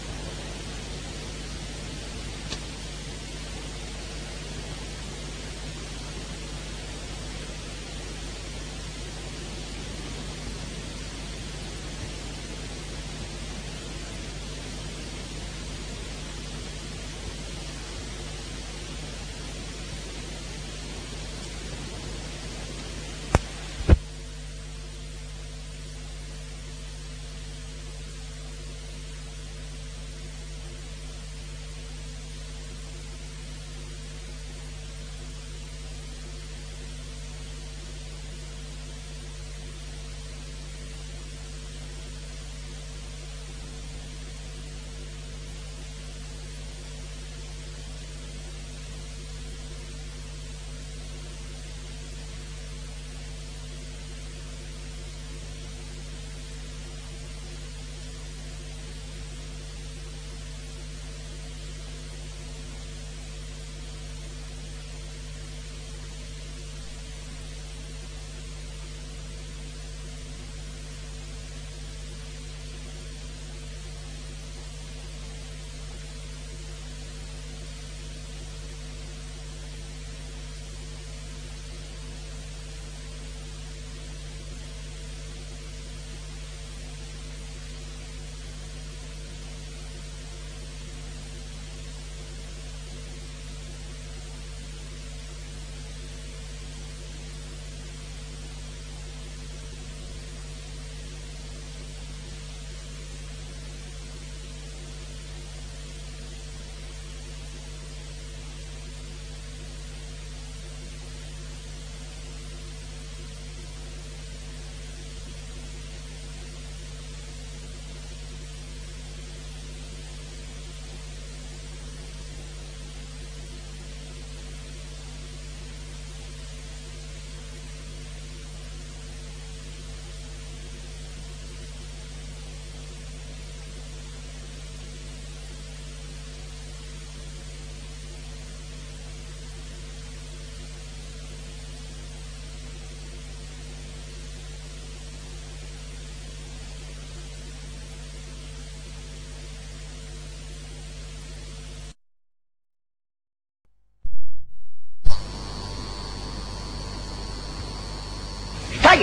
Speaker 1: طيب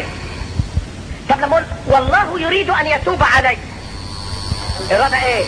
Speaker 1: طب لما اقول والله يريد ان يتوب علي إرادة إيه؟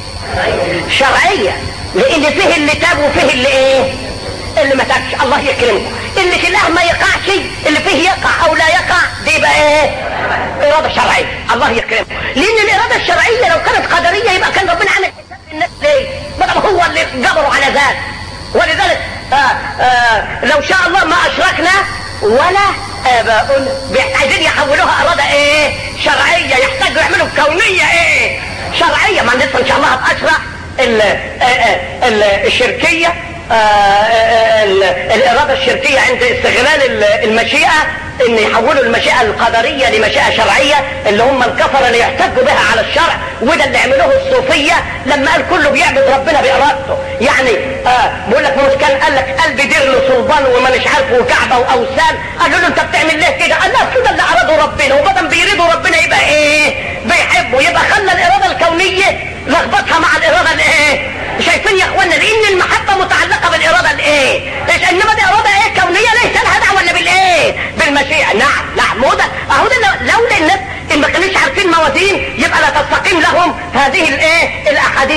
Speaker 1: شرعية لأن فيه اللي تاب وفيه اللي إيه؟ اللي ما تابش الله يكرمكم اللي في الله ما يقعش اللي فيه يقع أو لا يقع دي بقى إيه؟ إرادة شرعية الله يكرمكم لأن الإرادة الشرعية لو كانت قدرية يبقى كان ربنا عمل حساب الناس ليه؟ ما هو اللي جبروا على ذلك ولذلك آه آه لو شاء الله ما أشركنا ولا آباؤنا عايزين يحولوها إرادة إيه؟ شرعية يحتاجوا يعملوا كونية إيه؟ شرعية ما لسه إن شاء الله هبقى أشرح ال- آه، ال- الشركية آه، آه، ال- الإرادة الشركية عند استغلال ال- المشيئة إن يحولوا المشيئة القدرية لمشيئة شرعية اللي هم الكفرة اللي يحتجوا بها على الشرع وده اللي عملوه الصوفية لما قال كله بيعبد ربنا بإرادته يعني آه بيقول لك مش كان قال لك قلبي دير له صلبان وما مش عارف وكعبة وأوثان قالوا له أنت بتعمل ليه كده؟ قال لا كده اللي أراده ربنا وبدل بيريدوا ربنا يبقى إيه؟ بيحبه يبقى خلى الإرادة الكونية لخبطها مع الإرادة الإيه؟ شايفين يا اخوانا لان المحبه متعلقه بالاراده الايه إيش انما دي اراده ايه كونيه ليس لها دعوه الا بالايه بالمشيئه نعم نعم هو ده اهو ده لو- لولا الناس ان ما كانوش عارفين موازين يبقى لا تستقيم لهم هذه الايه الاحاديث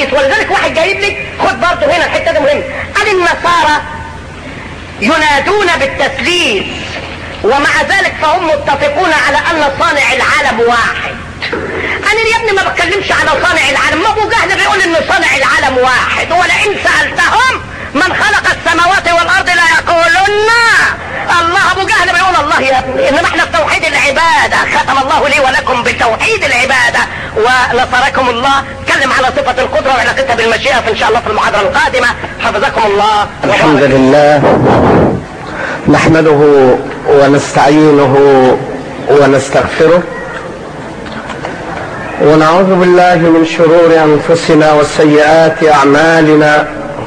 Speaker 1: ينادون بالتثليث ومع ذلك فهم متفقون على ان صانع العالم واحد انا يا ابني ما بتكلمش على صانع العالم ما ابو جهل بيقول ان صانع العالم واحد ولئن سالتهم من خلق السماوات والارض لا يقولن الله ابو جهل بيقول الله يا ابني انما احنا في توحيد العباده ختم الله لي ولكم بتوحيد العباده ونصركم الله اتكلم على صفه القدره وعلاقتها بالمشيئه في ان شاء الله في المحاضره القادمه حفظكم الله
Speaker 2: الحمد لله نحمده ونستعينه ونستغفره ونعوذ بالله من شرور انفسنا وسيئات اعمالنا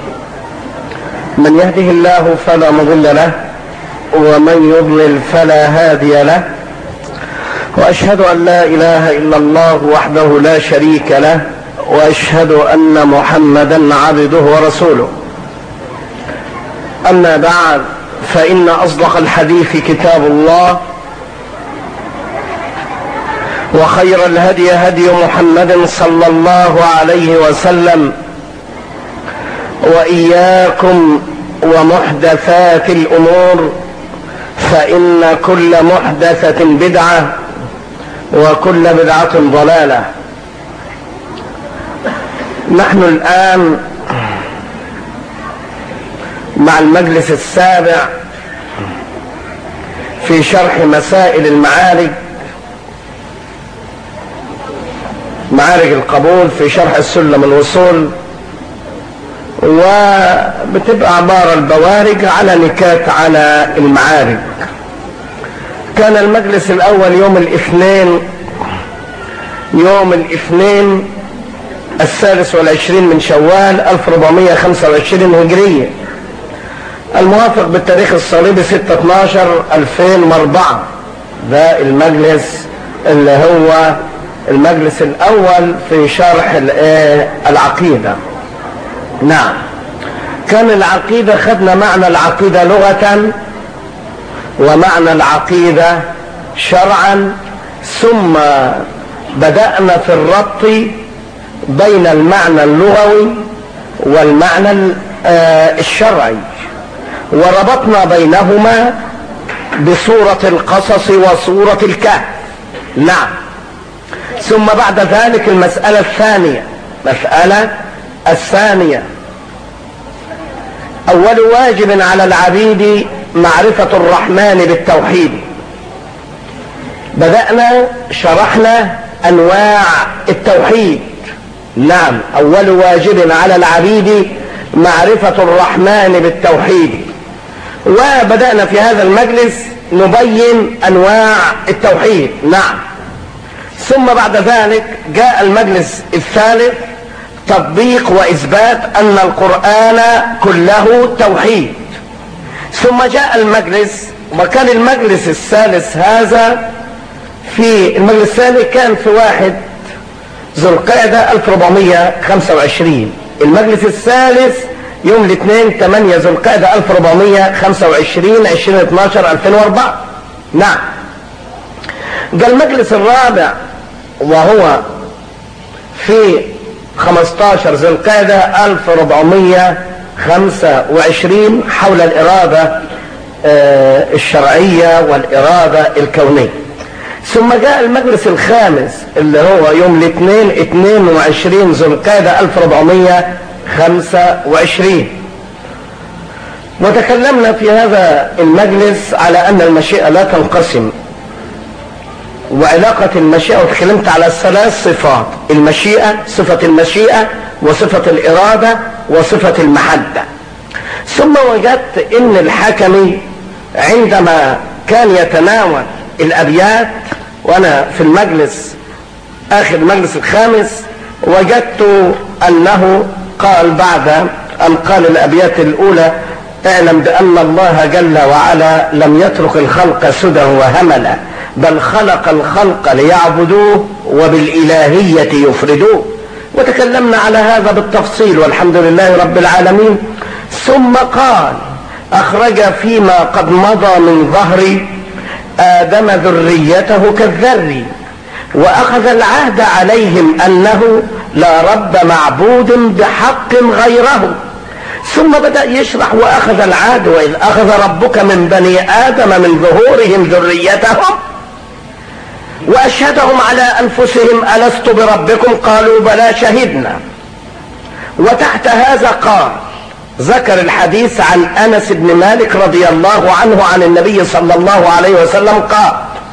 Speaker 2: من يهده الله فلا مضل له ومن يضلل فلا هادي له واشهد ان لا اله الا الله وحده لا شريك له واشهد ان محمدا عبده ورسوله اما بعد فان اصدق الحديث كتاب الله وخير الهدي هدي محمد صلى الله عليه وسلم واياكم ومحدثات الامور فان كل محدثه بدعه وكل بدعه ضلاله نحن الان مع المجلس السابع في شرح مسائل المعارج معارج القبول في شرح السلم الوصول وبتبقى عبارة البوارج على نكات على المعارج كان المجلس الأول يوم الاثنين يوم الاثنين الثالث والعشرين من شوال 1425 هجرية الموافق بالتاريخ الصليبي 6 12 2004 ده المجلس اللي هو المجلس الاول في شرح العقيده نعم كان العقيده خدنا معنى العقيده لغه ومعنى العقيده شرعا ثم بدانا في الربط بين المعنى اللغوي والمعنى الشرعي وربطنا بينهما بصوره القصص وصوره الكهف نعم ثم بعد ذلك المسألة الثانية مسألة الثانية أول واجب على العبيد معرفة الرحمن بالتوحيد بدأنا شرحنا أنواع التوحيد نعم أول واجب على العبيد معرفة الرحمن بالتوحيد وبدأنا في هذا المجلس نبين أنواع التوحيد نعم ثم بعد ذلك جاء المجلس الثالث تطبيق واثبات ان القران كله توحيد ثم جاء المجلس وكان المجلس الثالث هذا في المجلس الثاني كان في واحد ذو القعدة 1425 المجلس الثالث يوم الاثنين 8 ذو القعدة 1425 20 12 2004 نعم جاء المجلس الرابع وهو في 15 ذي القعدة 1425 حول الإرادة الشرعية والإرادة الكونية ثم جاء المجلس الخامس اللي هو يوم الاثنين 22 ذو القعدة 1425 وتكلمنا في هذا المجلس على أن المشيئة لا تنقسم وعلاقة المشيئة وتكلمت على ثلاث صفات المشيئة صفة المشيئة وصفة الإرادة وصفة المحبة ثم وجدت ان الحكمي عندما كان يتناول الابيات وانا في المجلس اخر المجلس الخامس وجدت انه قال بعد ان قال الابيات الاولى اعلم بان الله جل وعلا لم يترك الخلق سدى وهملا بل خلق الخلق ليعبدوه وبالالهيه يفردوه وتكلمنا على هذا بالتفصيل والحمد لله رب العالمين ثم قال اخرج فيما قد مضى من ظهر ادم ذريته كالذر واخذ العهد عليهم انه لا رب معبود بحق غيره ثم بدأ يشرح وأخذ العهد وإذ أخذ ربك من بني آدم من ظهورهم ذريتهم وأشهدهم على أنفسهم ألست بربكم قالوا بلى شهدنا وتحت هذا قال ذكر الحديث عن أنس بن مالك رضي الله عنه عن النبي صلى الله عليه وسلم قال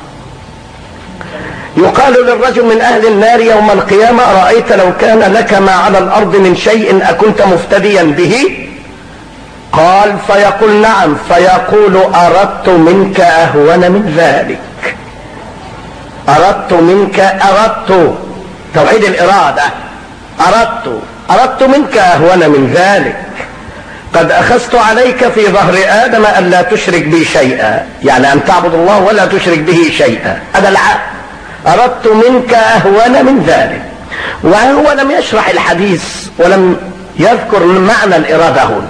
Speaker 2: يقال للرجل من أهل النار يوم القيامة أرأيت لو كان لك ما على الأرض من شيء أكنت مفتديا به قال فيقول نعم فيقول أردت منك أهون من ذلك أردت منك أردت توحيد الإرادة أردت أردت منك أهون من ذلك قد أخذت عليك في ظهر آدم أن لا تشرك بي شيئا يعني أن تعبد الله ولا تشرك به شيئا هذا العهد أردت منك أهون من ذلك وهو لم يشرح الحديث ولم يذكر معنى الإرادة هنا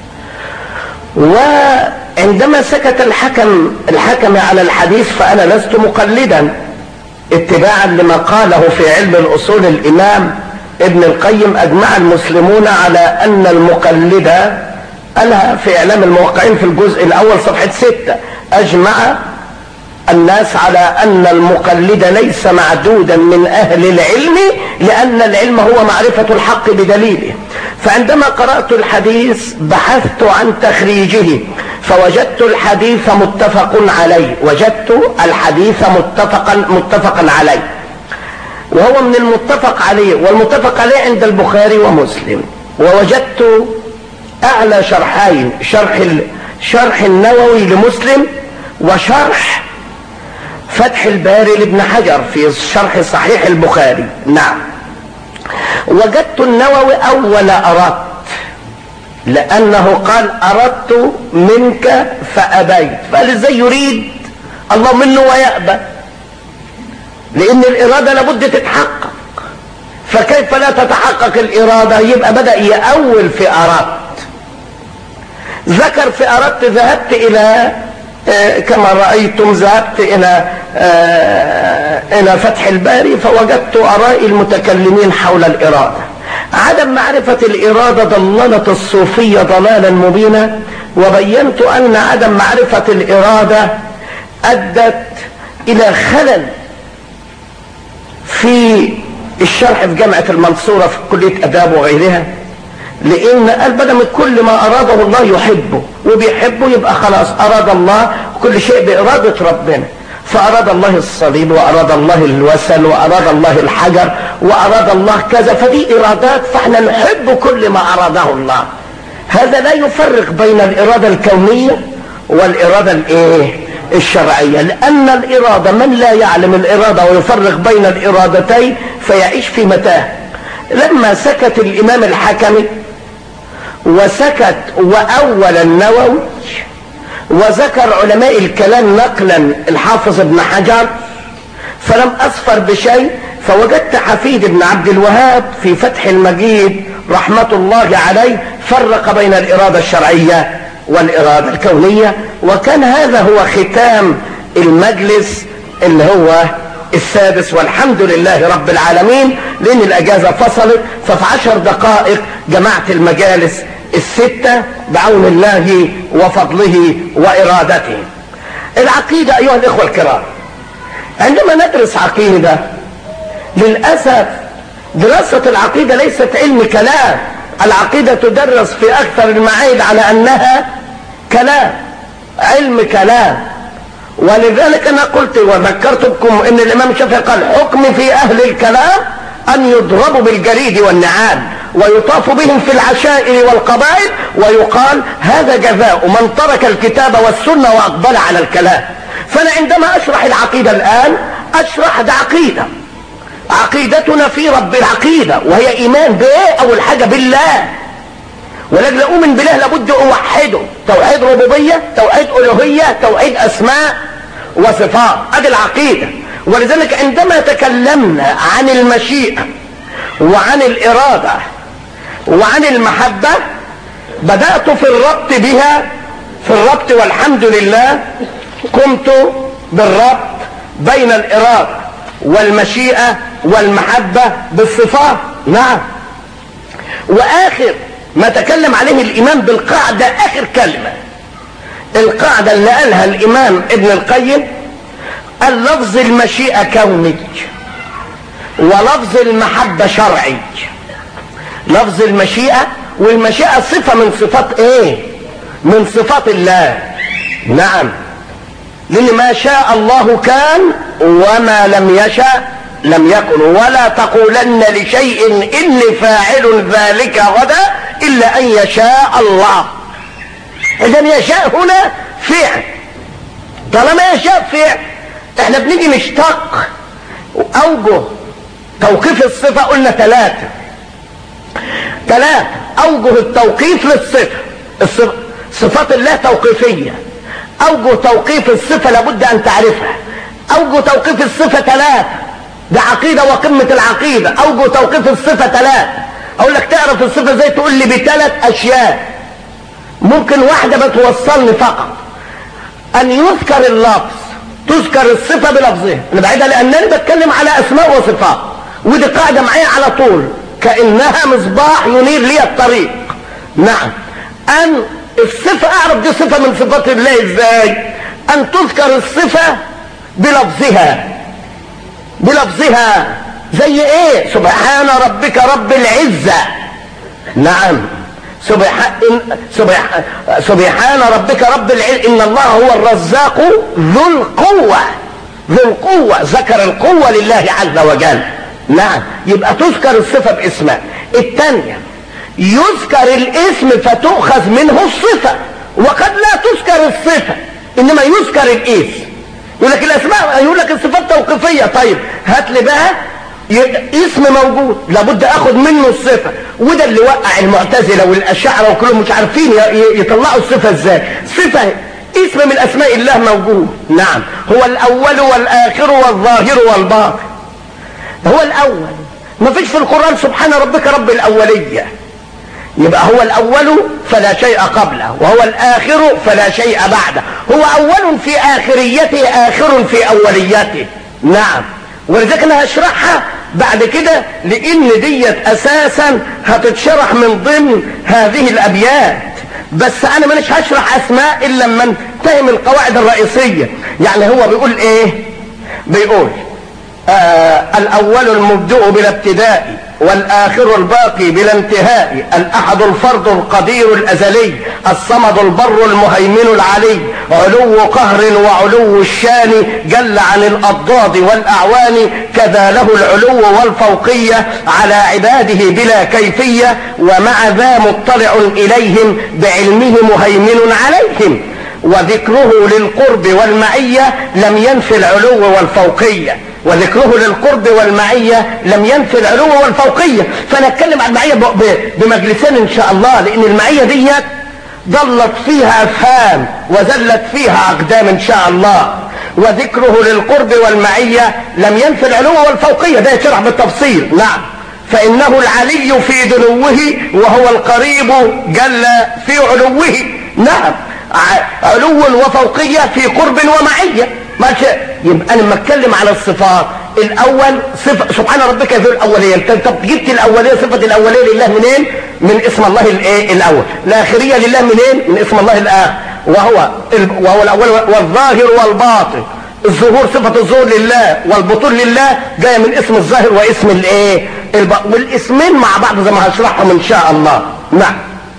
Speaker 2: وعندما سكت الحكم الحكم على الحديث فأنا لست مقلدا اتباعا لما قاله في علم الأصول الإمام ابن القيم أجمع المسلمون على أن المقلد قالها في إعلام الموقعين في الجزء الأول صفحة ستة أجمع الناس على أن المقلد ليس معدودا من أهل العلم لأن العلم هو معرفة الحق بدليله فعندما قرأت الحديث بحثت عن تخريجه فوجدت الحديث متفق عليه وجدت الحديث متفقا متفقا عليه وهو من المتفق عليه والمتفق عليه عند البخاري ومسلم ووجدت اعلى شرحين شرح شرح النووي لمسلم وشرح فتح الباري لابن حجر في شرح صحيح البخاري نعم وجدت النووي اول اردت لانه قال اردت منك فابيت فقال ازاي يريد الله منه ويأبى لان الاراده لابد تتحقق فكيف لا تتحقق الاراده يبقى بدا يأول في اردت ذكر في اردت ذهبت الى آه كما رايتم ذهبت الى آه الى فتح الباري فوجدت اراء المتكلمين حول الاراده عدم معرفه الاراده ضللت الصوفيه ضلالا مبينا وبينت ان عدم معرفه الاراده ادت الى خلل في الشرح في جامعه المنصوره في كليه اداب وغيرها لان قال بدل كل ما اراده الله يحبه وبيحبه يبقى خلاص اراد الله كل شيء باراده ربنا فاراد الله الصليب واراد الله الوسل واراد الله الحجر واراد الله كذا فدي ارادات فاحنا نحب كل ما اراده الله هذا لا يفرق بين الاراده الكونيه والاراده الايه الشرعيه لان الاراده من لا يعلم الاراده ويفرق بين الارادتين فيعيش في متاه لما سكت الامام الحكمي وسكت واول النووي وذكر علماء الكلام نقلا الحافظ ابن حجر فلم اصفر بشيء فوجدت حفيد ابن عبد الوهاب في فتح المجيد رحمة الله عليه فرق بين الإرادة الشرعية والإرادة الكونية وكان هذا هو ختام المجلس اللي هو السادس والحمد لله رب العالمين لأن الأجازة فصلت ففي عشر دقائق جمعت المجالس الستة بعون الله وفضله وإرادته العقيدة أيها الإخوة الكرام عندما ندرس عقيدة للأسف دراسة العقيدة ليست علم كلام العقيدة تدرس في أكثر المعاهد على أنها كلام علم كلام ولذلك أنا قلت وذكرت بكم أن الإمام الشافعي قال حكم في أهل الكلام أن يضربوا بالجريد والنعال ويطاف بهم في العشائر والقبائل ويقال هذا جزاء من ترك الكتاب والسنة وأقبل على الكلام فأنا عندما أشرح العقيدة الآن أشرح ده عقيدة عقيدتنا في رب العقيدة وهي إيمان بإيه أول حاجة بالله ولكن أؤمن بالله لابد أوحده توحيد ربوبية توحيد ألوهية توحيد أسماء وصفات هذه العقيدة ولذلك عندما تكلمنا عن المشيئة وعن الإرادة وعن المحبة بدأت في الربط بها في الربط والحمد لله قمت بالربط بين الإرادة والمشيئة والمحبة بالصفات نعم وآخر ما تكلم عليه الامام بالقاعدة اخر كلمة القاعدة اللي قالها الامام ابن القيم قال لفظ المشيئة كوني ولفظ المحبة شرعي لفظ المشيئة والمشيئة صفة من صفات ايه من صفات الله نعم لان ما شاء الله كان وما لم يشاء لم يكن ولا تقولن لشيء اني فاعل ذلك غدا الا ان يشاء الله اذا يشاء هنا فعل طالما يشاء فعل احنا بنيجي نشتق اوجه توقيف الصفة قلنا ثلاثة ثلاثة اوجه التوقيف للصفة الصفة صفات الله توقيفية اوجه توقيف الصفة لابد ان تعرفها اوجه توقيف الصفة ثلاثة ده عقيدة وقمة العقيدة اوجه توقيف الصفة ثلاثة اقول لك تعرف الصفة ازاي تقول لي بثلاث اشياء ممكن واحدة بتوصلني فقط ان يذكر اللفظ تذكر الصفة بلفظها انا بعيدها لانني بتكلم على اسماء وصفات ودي قاعدة معايا على طول كأنها مصباح ينير لي الطريق نعم ان الصفة اعرف دي صفة من صفات الله ازاي ان تذكر الصفة بلفظها بلفظها زي ايه سبحان ربك رب العزة نعم سبحان, سبحان, سبحان ربك رب العزة ان الله هو الرزاق ذو القوة ذو القوة ذكر القوة لله عز وجل نعم يبقى تذكر الصفة باسمها الثانية يذكر الاسم فتؤخذ منه الصفة وقد لا تذكر الصفة انما يذكر الاسم يقول لك الاسماء يقول لك الصفات توقيفية طيب هات لي بقى اسم موجود لابد اخد منه الصفة وده اللي وقع المعتزلة والاشاعرة وكلهم مش عارفين يطلعوا الصفة ازاي صفة اسم من اسماء الله موجود نعم هو الاول والاخر والظاهر والباطن هو الاول ما فيش في القرآن سبحان ربك رب الاولية يبقى هو الاول فلا شيء قبله وهو الاخر فلا شيء بعده هو اول في اخريته اخر في اوليته نعم ولذلك انا هشرحها بعد كده لان ديت اساسا هتتشرح من ضمن هذه الابيات بس انا مانيش هشرح اسماء الا لما نتهم القواعد الرئيسية يعني هو بيقول ايه بيقول آه الاول المبدؤ بلا ابتداء والاخر الباقي بلا انتهاء الاحد الفرد القدير الازلي الصمد البر المهيمن العلي علو قهر وعلو الشان جل عن الاضداد والاعوان كذا له العلو والفوقية على عباده بلا كيفية ومع ذا مطلع اليهم بعلمه مهيمن عليهم وذكره للقرب والمعية لم ينفي العلو والفوقية وذكره للقرب والمعية لم ينفي العلو والفوقية فنتكلم عن المعية بمجلسين ان شاء الله لان المعية ديت ضلت فيها افهام وزلت فيها اقدام ان شاء الله وذكره للقرب والمعية لم ينفي العلو والفوقية ده يشرح بالتفصيل نعم فانه العلي في دنوه وهو القريب جل في علوه نعم علو وفوقية في قرب ومعية ما يبقى انا لما اتكلم على الصفات الاول صفة سبحان ربك ذو الاولية انت طب جبت الاولية صفة الاولية لله منين من اسم الله الايه الاول الاخرية لله منين من اسم الله الاخر وهو وهو الاول والظاهر والباطن الظهور صفة الظهور لله والبطول لله جاية من اسم الظاهر واسم الايه والاسمين مع بعض زي ما هشرحهم ان شاء الله نعم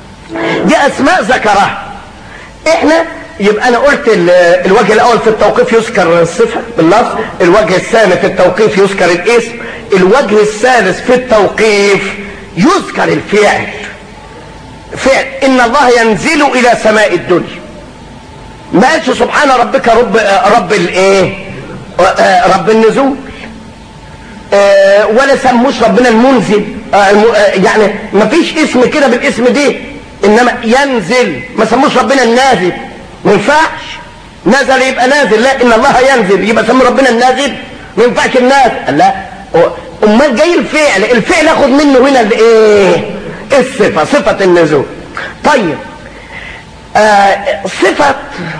Speaker 2: دي اسماء ذكرها احنا يبقى انا قلت الوجه الاول في التوقيف يذكر الصفة باللفظ الوجه الثاني في التوقيف يذكر الاسم الوجه الثالث في التوقيف يذكر الفعل فعل ان الله ينزل الى سماء الدنيا ما قالش سبحان ربك رب رب الايه رب النزول ولا سموش ربنا المنزل يعني ما فيش اسم كده بالاسم دي انما ينزل ما سموش ربنا النازل ما ينفعش نزل يبقى نازل لا ان الله ينزل يبقى سمي ربنا النازل ما ينفعش النازل لا امال جاي الفعل الفعل اخد منه هنا الايه الصفه صفه النزول طيب آه صفه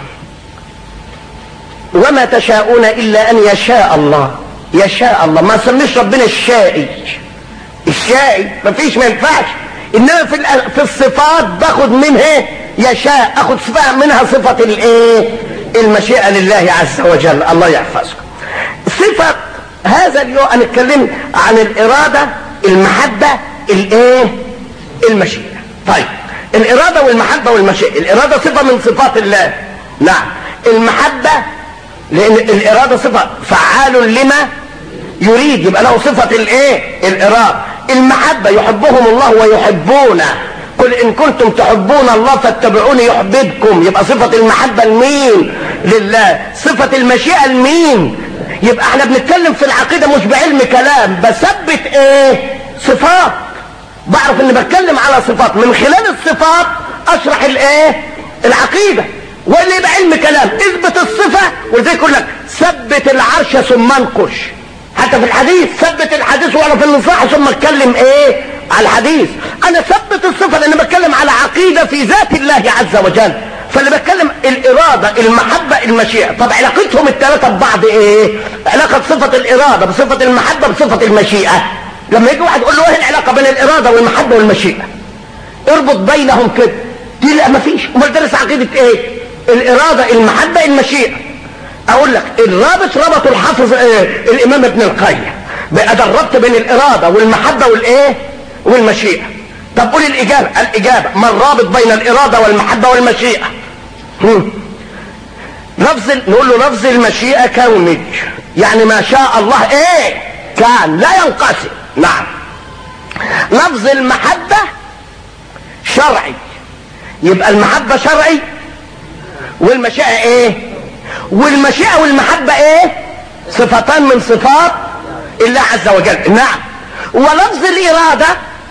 Speaker 2: وما تشاءون الا ان يشاء الله يشاء الله ما سميش ربنا الشائي الشائي ما فيش ما ينفعش انما في الأ- في الصفات باخد منها يشاء اخد صفة منها صفة الايه المشيئة لله عز وجل الله يحفظكم صفة هذا اليوم انا اتكلمت عن الارادة المحبة الايه المشيئة طيب الارادة والمحبة والمشيئة الارادة صفة من صفات الله نعم المحبة لان الاراده صفه فعال لما يريد يبقى له صفه الايه الاراده المحبه يحبهم الله ويحبونه قل ان كنتم تحبون الله فاتبعوني يحببكم يبقى صفه المحبه لمين لله صفه المشيئه لمين يبقى احنا بنتكلم في العقيده مش بعلم كلام بثبت ايه صفات بعرف اني بتكلم على صفات من خلال الصفات اشرح الايه العقيده واللي يبقى علم كلام اثبت الصفة ولذلك يقول لك ثبت العرش ثم انقش حتى في الحديث ثبت الحديث وانا في النصاح ثم اتكلم ايه على الحديث انا ثبت الصفة لان بتكلم على عقيدة في ذات الله عز وجل فاللي بتكلم الارادة المحبة المشيئة طب علاقتهم الثلاثة ببعض ايه علاقة صفة الارادة بصفة المحبة بصفة المشيئة لما يجي واحد يقول له ايه العلاقة بين الارادة والمحبة والمشيئة اربط بينهم كده دي لا مفيش امال درس عقيدة ايه الإرادة المحبة المشيئة أقول لك الرابط ربط الحافظ إيه؟ الإمام ابن القيم بقى ده الربط بين الإرادة والمحبة والإيه والمشيئة طب قول الإجابة الإجابة ما الرابط بين الإرادة والمحبة والمشيئة هم. لفظ نقول له لفظ المشيئة كوني يعني ما شاء الله إيه كان لا ينقسم نعم لفظ المحبة شرعي يبقى المحبة شرعي والمشيئة ايه والمشيئة والمحبة ايه صفتان من صفات الله عز وجل نعم ولفظ الإرادة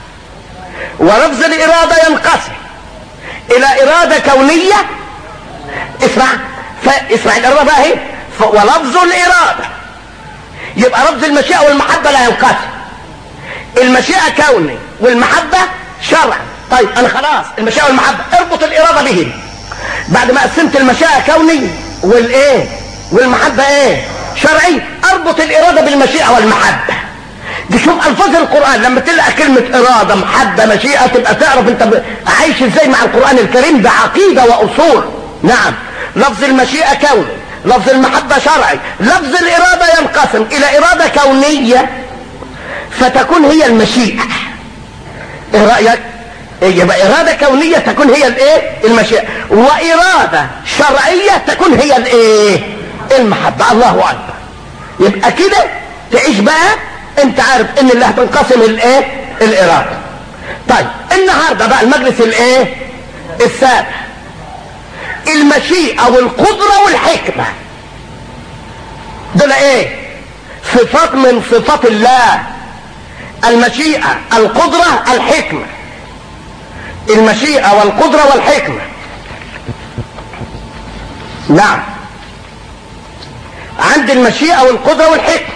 Speaker 2: ولفظ الإرادة ينقسم إلى إرادة كونية اسمع فاسمع الإرادة بقى اهي ولفظ الإرادة يبقى لفظ المشيئة والمحبة لا ينقسم المشيئة كوني والمحبة شرع طيب أنا خلاص المشيئة والمحبة اربط الإرادة بهم بعد ما قسمت المشيئة كوني والايه والمحبة ايه شرعي اربط الارادة بالمشيئة والمحبة دي شوف الفاظ القرآن لما تلقى كلمة ارادة محبة مشيئة تبقى تعرف انت عايش ازاي مع القرآن الكريم ده عقيدة واصول نعم لفظ المشيئة كوني لفظ المحبة شرعي لفظ الارادة ينقسم الى ارادة كونية فتكون هي المشيئة ايه رأيك يبقى إرادة كونية تكون هي الإيه؟ المشيئة وإرادة شرعية تكون هي الإيه؟ المحبة الله أكبر يبقى كده تعيش بقى أنت عارف إن اللي هتنقسم الإيه؟ الإرادة طيب النهاردة بقى المجلس الإيه؟ السابع المشيئة والقدرة والحكمة دول إيه؟ صفات من صفات الله المشيئة القدرة الحكمة المشيئة والقدرة والحكمة نعم عند المشيئة والقدرة والحكمة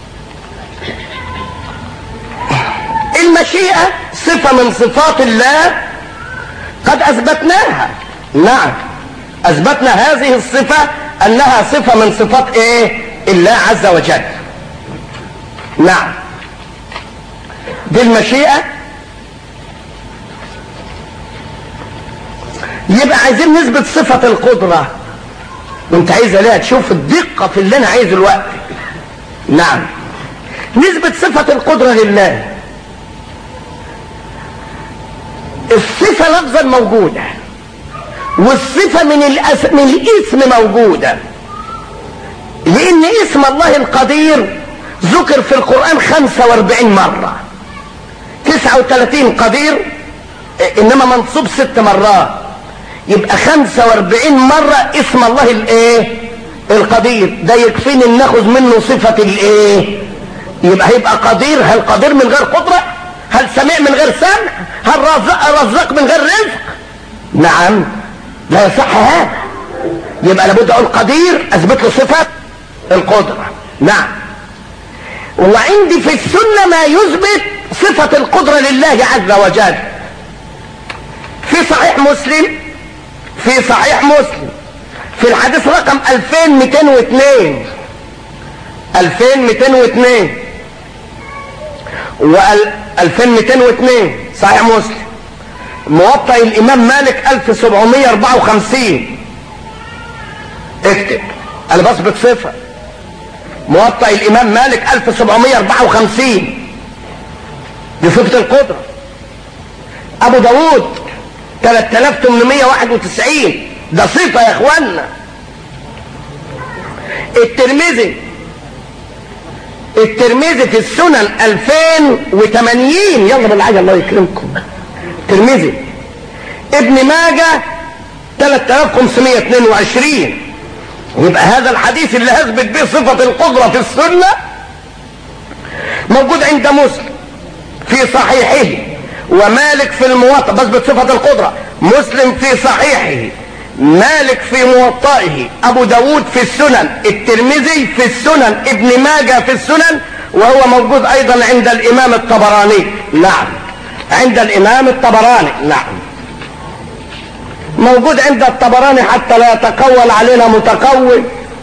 Speaker 2: المشيئة صفة من صفات الله قد أثبتناها نعم أثبتنا هذه الصفة أنها صفة من صفات إيه الله عز وجل نعم دي المشيئة يبقى عايزين نثبت صفة القدرة وانت عايز ليه تشوف الدقة في اللي انا عايزه الوقت نعم نثبت صفة القدرة لله الصفة لفظا موجودة والصفة من, الأس... من الاسم موجودة لان اسم الله القدير ذكر في القرآن 45 مرة 39 قدير انما منصوب ست مرات يبقى 45 مرة اسم الله الايه القدير ده يكفيني ان ناخذ منه صفة الايه يبقى هيبقى قدير هل قدير من غير قدرة هل سميع من غير سمع هل رزق رزاق من غير رزق نعم لا يصح هذا يبقى لابد اقول قدير اثبت له صفة القدرة نعم وعندي في السنة ما يثبت صفة القدرة لله عز وجل في صحيح مسلم في صحيح مسلم في الحديث رقم 2202 2202 و 2202 صحيح مسلم موطأ الامام مالك 1754 اكتب انا بثبت صفة موطأ الامام مالك 1754 دي صفة القدرة ابو داود 3891 ده صفة يا اخوانا الترمذي الترمذي في السنن 2080 يلا بالعجل الله يكرمكم الترمذي ابن ماجه 3522 يبقى هذا الحديث اللي هثبت به صفة القدرة في السنة موجود عند مسلم في صحيحه ومالك في الموطأ بثبت صفة القدرة مسلم في صحيحه مالك في موطئه ابو داود في السنن الترمذي في السنن ابن ماجه في السنن وهو موجود ايضا عند الامام الطبراني نعم عند الامام الطبراني نعم موجود عند الطبراني حتى لا يتقول علينا متقول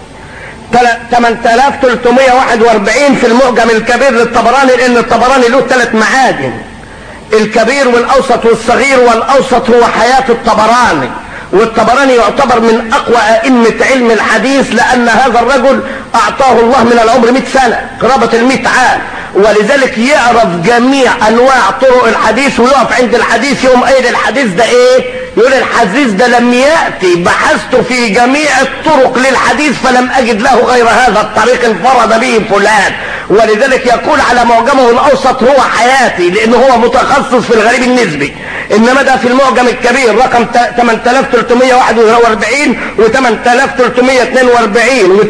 Speaker 2: 8341 في المعجم الكبير للطبراني لان الطبراني له ثلاث معاجم الكبير والاوسط والصغير والاوسط هو حياة الطبراني والطبراني يعتبر من اقوى ائمة علم الحديث لان هذا الرجل اعطاه الله من العمر 100 سنة قرابة ال 100 عام ولذلك يعرف جميع انواع طرق الحديث ويقف عند الحديث يوم قايل الحديث ده ايه يقول الحديث ده لم يأتي بحثت في جميع الطرق للحديث فلم اجد له غير هذا الطريق انفرد به فلان ولذلك يقول على معجمه الاوسط هو حياتي لانه هو متخصص في الغريب النسبي انما ده في المعجم الكبير رقم 8341 و 8342 و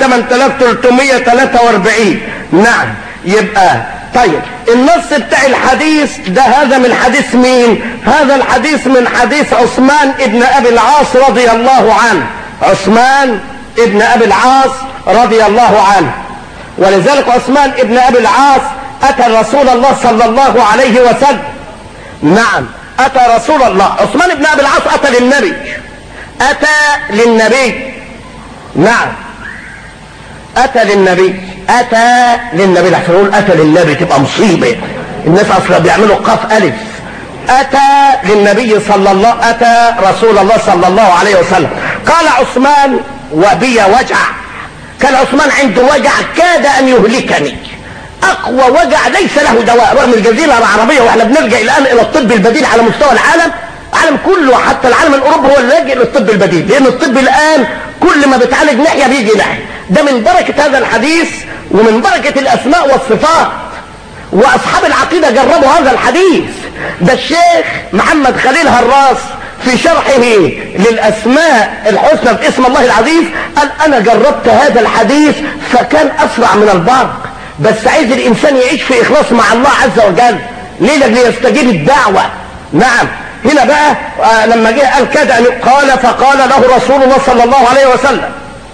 Speaker 2: 8343 نعم يبقى طيب النص بتاع الحديث ده هذا من حديث مين هذا الحديث من حديث عثمان ابن ابي العاص رضي الله عنه عثمان ابن ابي العاص رضي الله عنه ولذلك عثمان ابن ابي العاص اتى رسول الله صلى الله عليه وسلم نعم اتى رسول الله عثمان ابن ابي العاص اتى للنبي اتى للنبي نعم اتى للنبي اتى للنبي لحسن نقول اتى للنبي تبقى مصيبه الناس اصلا بيعملوا قاف الف اتى للنبي صلى الله اتى رسول الله صلى الله عليه وسلم قال عثمان وبي وجع كان عثمان عنده وجع كاد ان يهلكني اقوى وجع ليس له دواء رغم الجزيره العربيه واحنا بنلجا الان الى الطب البديل على مستوى العالم العالم كله حتى العالم الاوروبي هو اللي لاجئ للطب البديل لان الطب الان كل ما بتعالج ناحيه بيجي ناحيه ده من بركه هذا الحديث ومن بركه الاسماء والصفات واصحاب العقيده جربوا هذا الحديث ده الشيخ محمد خليل هراس في شرحه للاسماء الحسنى في اسم الله العزيز قال انا جربت هذا الحديث فكان اسرع من البرق بس عايز الانسان يعيش في اخلاص مع الله عز وجل ليه ليستجيب الدعوه نعم هنا بقى آه لما جه قال كده أن قال فقال له رسول الله صلى الله عليه وسلم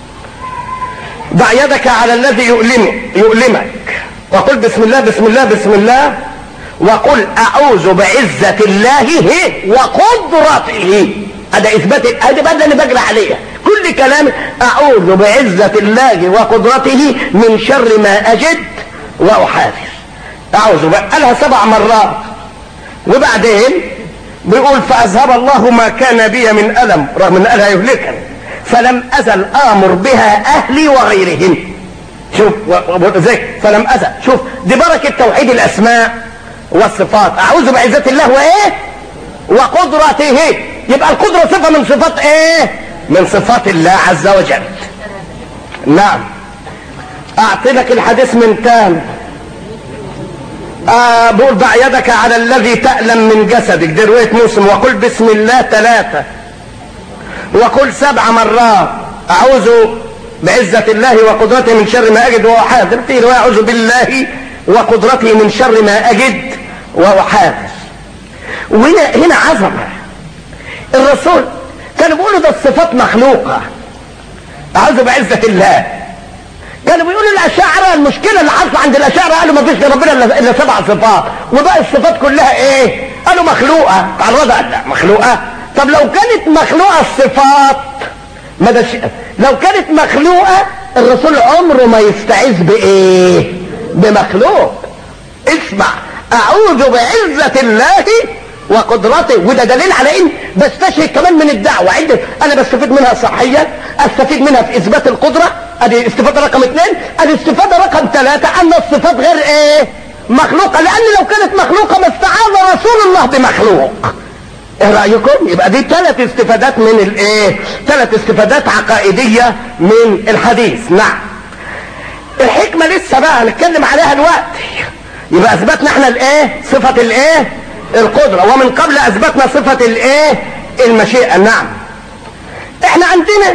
Speaker 2: ضع يدك على الذي يؤلمك يؤلمك وقل بسم الله بسم الله بسم الله وقل اعوذ بعزة الله وقدرته هذا اثبات هذا بقى اللي انا بجري عليها كل كلام اعوذ بعزة الله وقدرته من شر ما اجد واحاذر اعوذ بقى قالها سبع مرات وبعدين بيقول فاذهب الله ما كان بي من الم رغم ان قالها يهلكني فلم ازل امر بها اهلي وغيرهم شوف ازاي فلم ازل شوف دي بركه توحيد الاسماء والصفات اعوذ بعزه الله وايه وقدرته يبقى القدره صفه من صفات ايه من صفات الله عز وجل نعم اعطيك الحديث من تاني آه بقول ضع يدك على الذي تألم من جسدك دي رواية مسلم وقل بسم الله ثلاثة وقل سبع مرات أعوذ بعزة الله وقدرته من شر ما أجد وأحاذر في رواية أعوذ بالله وقدرته من شر ما أجد وأحاذر وهنا هنا عظمة الرسول كانوا بيقولوا ده الصفات مخلوقة أعوذ بعزة الله كانوا بيقولوا الاشاعره المشكله اللي حصل عند الاشاعره قالوا ما فيش لربنا الا الا سبع صفات وباقي الصفات كلها ايه؟ قالوا مخلوقه على الوضع لا مخلوقه طب لو كانت مخلوقه الصفات ما ده لو كانت مخلوقه الرسول عمره ما يستعيذ بايه؟ بمخلوق اسمع اعوذ بعزه الله وقدرته وده دليل على ان بستشهد كمان من الدعوة عندي انا بستفيد منها صحيا استفيد منها في اثبات القدرة ادي استفادة رقم اثنين ادي استفادة رقم ثلاثة ان الصفات غير ايه مخلوقة لان لو كانت مخلوقة ما استعاذ رسول الله بمخلوق ايه رأيكم يبقى دي ثلاث استفادات من الايه ثلاث استفادات عقائدية من الحديث نعم الحكمة لسه بقى هنتكلم عليها دلوقتي يبقى اثبتنا احنا الايه صفة الايه القدرة ومن قبل اثبتنا صفة الايه المشيئة نعم احنا عندنا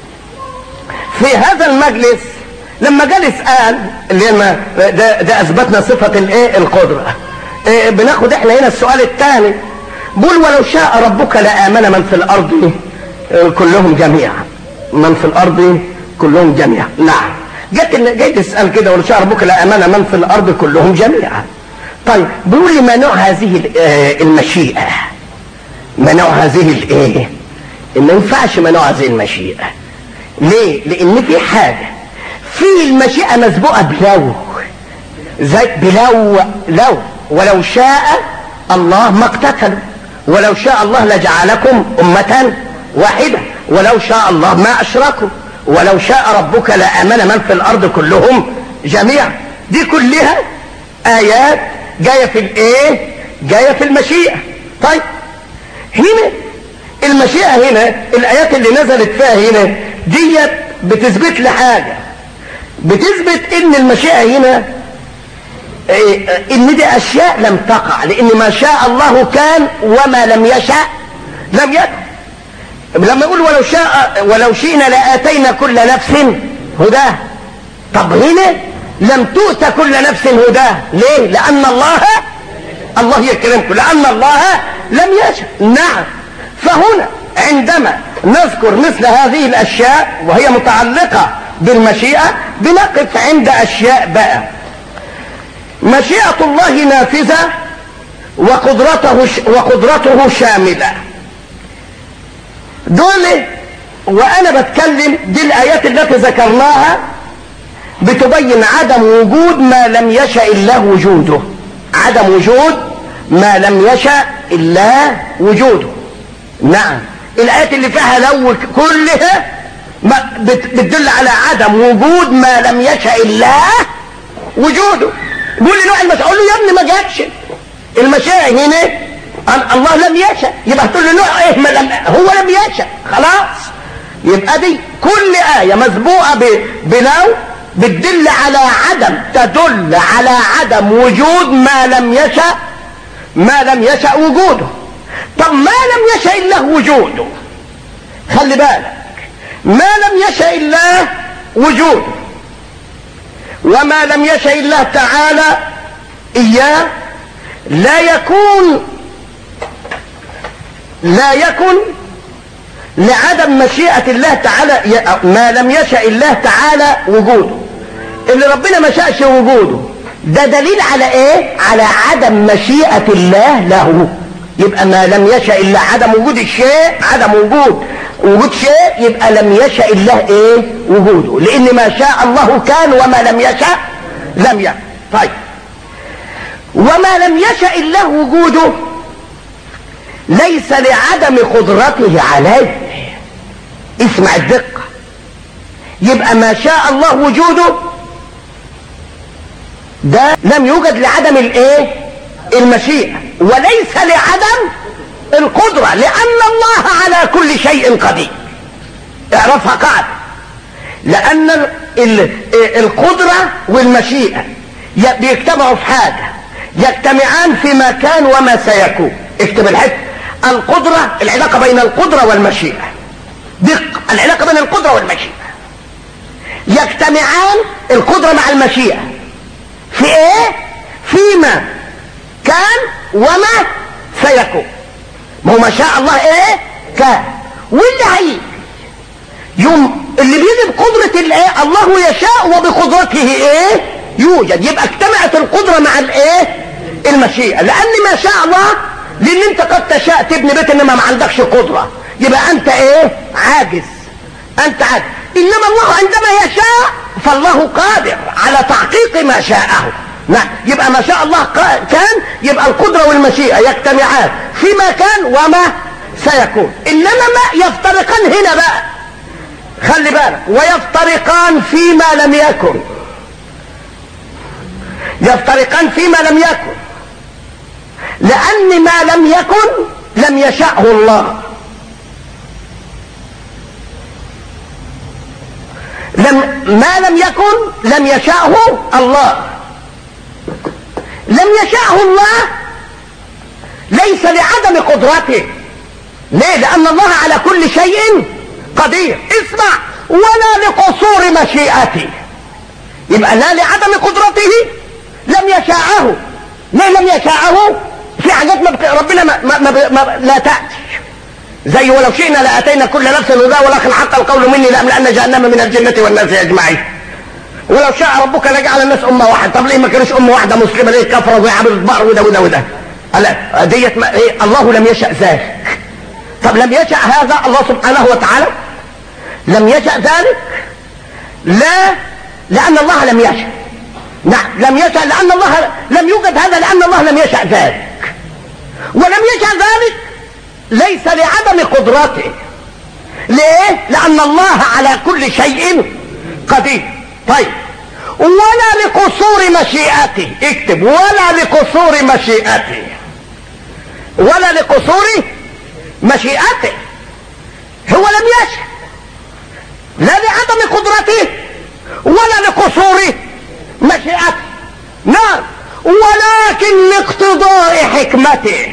Speaker 2: في هذا المجلس لما جالس قال اللي ما ده, ده اثبتنا صفة الايه القدرة إيه بناخد احنا هنا السؤال الثاني بقول ولو شاء ربك لآمن من في الارض كلهم جميعا من في الارض كلهم جميعا نعم جت جاي تسال كده ولو شاء ربك لآمن من في الارض كلهم جميعا طيب بيقول لي ما نوع هذه المشيئة ما نوع هذه الايه ما ينفعش ما نوع هذه المشيئة ليه لان في حاجة في المشيئة مسبوقة بلو زي بلو لو ولو شاء الله ما اقتتلوا ولو شاء الله لجعلكم أمة واحدة ولو شاء الله ما أشركوا ولو شاء ربك لآمن من في الأرض كلهم جميعا دي كلها آيات جاية في الإيه جاية في المشيئة طيب هنا المشيئة هنا الآيات اللي نزلت فيها هنا ديت بتثبت لي حاجة بتثبت ان المشيئة هنا ان دي اشياء لم تقع لان ما شاء الله كان وما لم يشاء لم يكن لما يقول ولو شاء ولو شئنا لاتينا كل نفس هداه طب هنا لم تؤت كل نفس هداه ليه لان الله الله يكرمكم لان الله لم يشاء نعم فهنا عندما نذكر مثل هذه الاشياء وهي متعلقه بالمشيئه بنقف عند اشياء بقى مشيئة الله نافذة وقدرته وقدرته شاملة دول وانا بتكلم دي الايات التي ذكرناها بتبين عدم وجود ما لم يشاء الله وجوده عدم وجود ما لم يشاء الله وجوده نعم الايات اللي فيها لو كلها بتدل على عدم وجود ما لم يشاء الله وجوده قول لي نوع المشاء اقول له يا ابني ما جاتش المشاء هنا الله لم يشاء يبقى تقول له نوع ايه ما لم هو لم يشاء خلاص يبقى دي كل آية مسبوقة بلو بتدل على عدم تدل على عدم وجود ما لم يشاء ما لم يشاء وجوده طب ما لم يشاء الله وجوده خلي بالك ما لم يشاء الله وجوده وما لم يشاء الله تعالى إياه لا يكون لا يكن لعدم مشيئة الله تعالى ما لم يشاء الله تعالى وجوده اللي ربنا ما شاءش وجوده ده دليل على ايه على عدم مشيئة الله له يبقى ما لم يشاء الله عدم وجود الشيء عدم وجود وجود شيء يبقى لم يشاء الله ايه وجوده لان ما شاء الله كان وما لم يشاء لم يكن طيب وما لم يشاء الله وجوده ليس لعدم قدرته عليه اسمع الدقة يبقى ما شاء الله وجوده ده لم يوجد لعدم الايه المشيئة وليس لعدم القدرة لأن الله على كل شيء قدير اعرفها قاعدة لأن القدرة والمشيئة بيجتمعوا في حاجة يجتمعان في مكان وما سيكون اكتب الحته القدرة العلاقة بين القدرة والمشيئة دق العلاقة بين القدرة والمشيئة يجتمعان القدرة مع المشيئة في ايه فيما كان وما سيكون ما هو ما شاء الله ايه كان واللي هيجي يوم اللي بيجي بقدرة الايه الله يشاء وبقدرته ايه يوجد يبقى اجتمعت القدرة مع الايه المشيئة لان ما شاء الله لان انت قد تشاء تبني بيت انما ما عندكش قدرة يبقى انت ايه عاجز انت عاجز انما الله عندما يشاء فالله قادر على تحقيق ما شاءه نعم يبقى ما شاء الله كان يبقى القدرة والمشيئة يجتمعان فيما كان وما سيكون انما ما يفترقان هنا بقى خلي بالك ويفترقان فيما لم يكن يفترقان فيما لم يكن لان ما لم يكن لم يشأه الله لم ما لم يكن لم يشأه الله لم يشأه الله ليس لعدم قدرته ليه لأن الله على كل شيء قدير اسمع ولا لقصور مشيئته يبقى لا لعدم قدرته لم يشاءه ليه لم يشاءه في حاجات ما بت... ربنا ما, ما, ما, ما لا تأتي زي ولو شئنا لاتينا كل نفس هدى ولكن حق القول مني لاملان جهنم من الجنه والناس اجمعين ولو شاء ربك لجعل الناس امه واحده طب ليه ما كانش امه واحده مسلمه ليه كفره ويعبد البقر وده وده وده لا ديت ما إيه الله لم يشا ذلك طب لم يشا هذا الله سبحانه وتعالى لم يشا ذلك لا لان الله لم يشا نعم لم يشا لان الله لم يوجد هذا لان الله لم يشا ذلك ولم يشا ذلك ليس لعدم قدرته ليه لان الله على كل شيء قدير طيب ولا لقصور مشيئته اكتب ولا لقصور مشيئته ولا لقصور مشيئته هو لم يشأ لا لعدم قدرته ولا لقصور مشيئته نعم ولكن لاقتضاء حكمته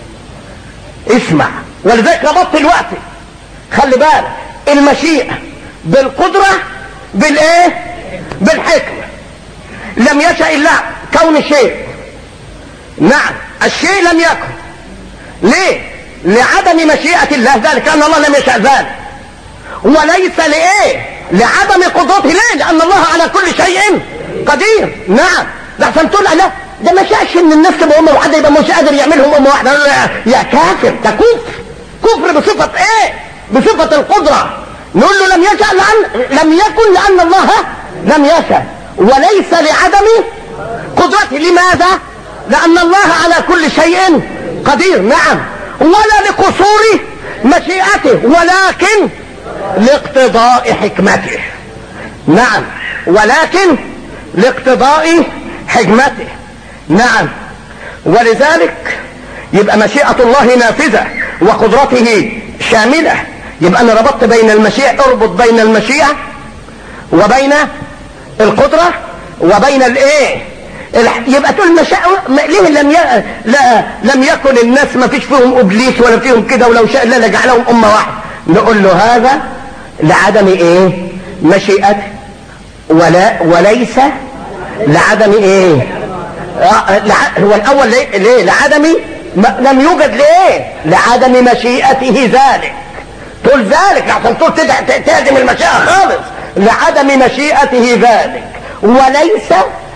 Speaker 2: اسمع ولذلك ربطت الوقت خلي بالك المشيئة بالقدرة بالايه بالحكمة لم يشاء الله كون شيء نعم الشيء لم يكن ليه لعدم مشيئة الله ذلك لأن الله لم يشاء ذلك وليس لإيه لعدم قدرته ليه لأن الله على كل شيء قدير نعم ده عشان تقول لا ده ما شاءش ان الناس تبقى امه واحده يبقى مش قادر يعملهم امه واحده يا كافر ده كفر كفر بصفه ايه بصفه القدره نقول له لم يشاء لأن لم يكن لأن الله لم يشاء وليس لعدم قدرته لماذا لأن الله على كل شيء قدير نعم ولا لقصور مشيئته ولكن لاقتضاء حكمته نعم ولكن لاقتضاء حكمته نعم ولذلك يبقى مشيئة الله نافذة وقدرته شاملة يبقى انا ربطت بين المشيئة اربط بين المشيئة وبين القدرة وبين الايه يبقى تقول المشاء ليه لم ي... لا لم يكن الناس ما فيش فيهم ابليس ولا فيهم كده ولو شاء الله لجعلهم امه واحده نقول له هذا لعدم ايه مشيئته ولا وليس لعدم ايه آه لع... هو الاول ليه, ليه؟ لعدم ما... لم يوجد ليه لعدم مشيئته ذلك تقول ذلك عشان تقول تهدم المشيئة خالص لعدم مشيئته ذلك وليس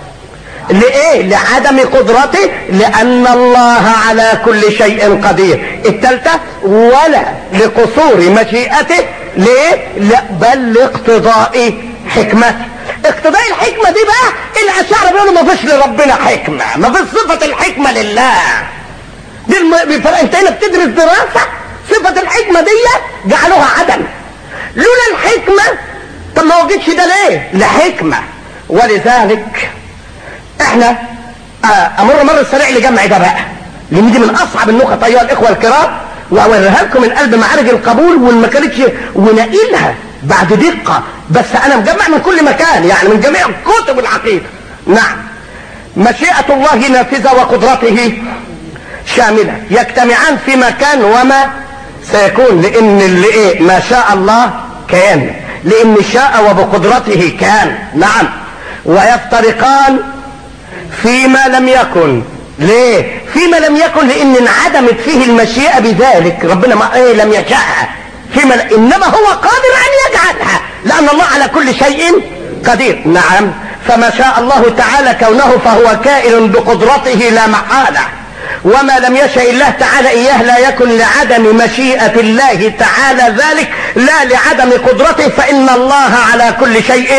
Speaker 2: لإيه لعدم قدرته لأن الله على كل شيء قدير الثالثة ولا لقصور مشيئته ليه لا بل لاقتضاء حكمته اقتضاء الحكمة دي بقى الأشاعرة بيقولوا ما فيش لربنا حكمة ما فيش صفة الحكمة لله دي الم... انت هنا بتدرس دراسة صفة الحكمة دي جعلوها عدم لولا الحكمة طب ما وجدش ده ليه لحكمة ولذلك احنا امر مر السريع لجمع ده بقى لان دي من اصعب النقط ايها الاخوة الكرام واوريها لكم من قلب معارج القبول وما كانتش ونقلها بعد دقة بس انا مجمع من كل مكان يعني من جميع كتب العقيدة نعم مشيئة الله نافذة وقدرته شاملة يجتمعان في مكان وما سيكون لان اللي ايه ما شاء الله كان لان شاء وبقدرته كان نعم ويفترقان فيما لم يكن ليه فيما لم يكن لان انعدمت فيه المشيئة بذلك ربنا ما ايه لم يشاء فيما ل... انما هو قادر ان يجعلها لان الله على كل شيء قدير نعم فما شاء الله تعالى كونه فهو كائن بقدرته لا محالة وما لم يشاء الله تعالى إياه لا يكن لعدم مشيئة الله تعالى ذلك لا لعدم قدرته فإن الله على كل شيء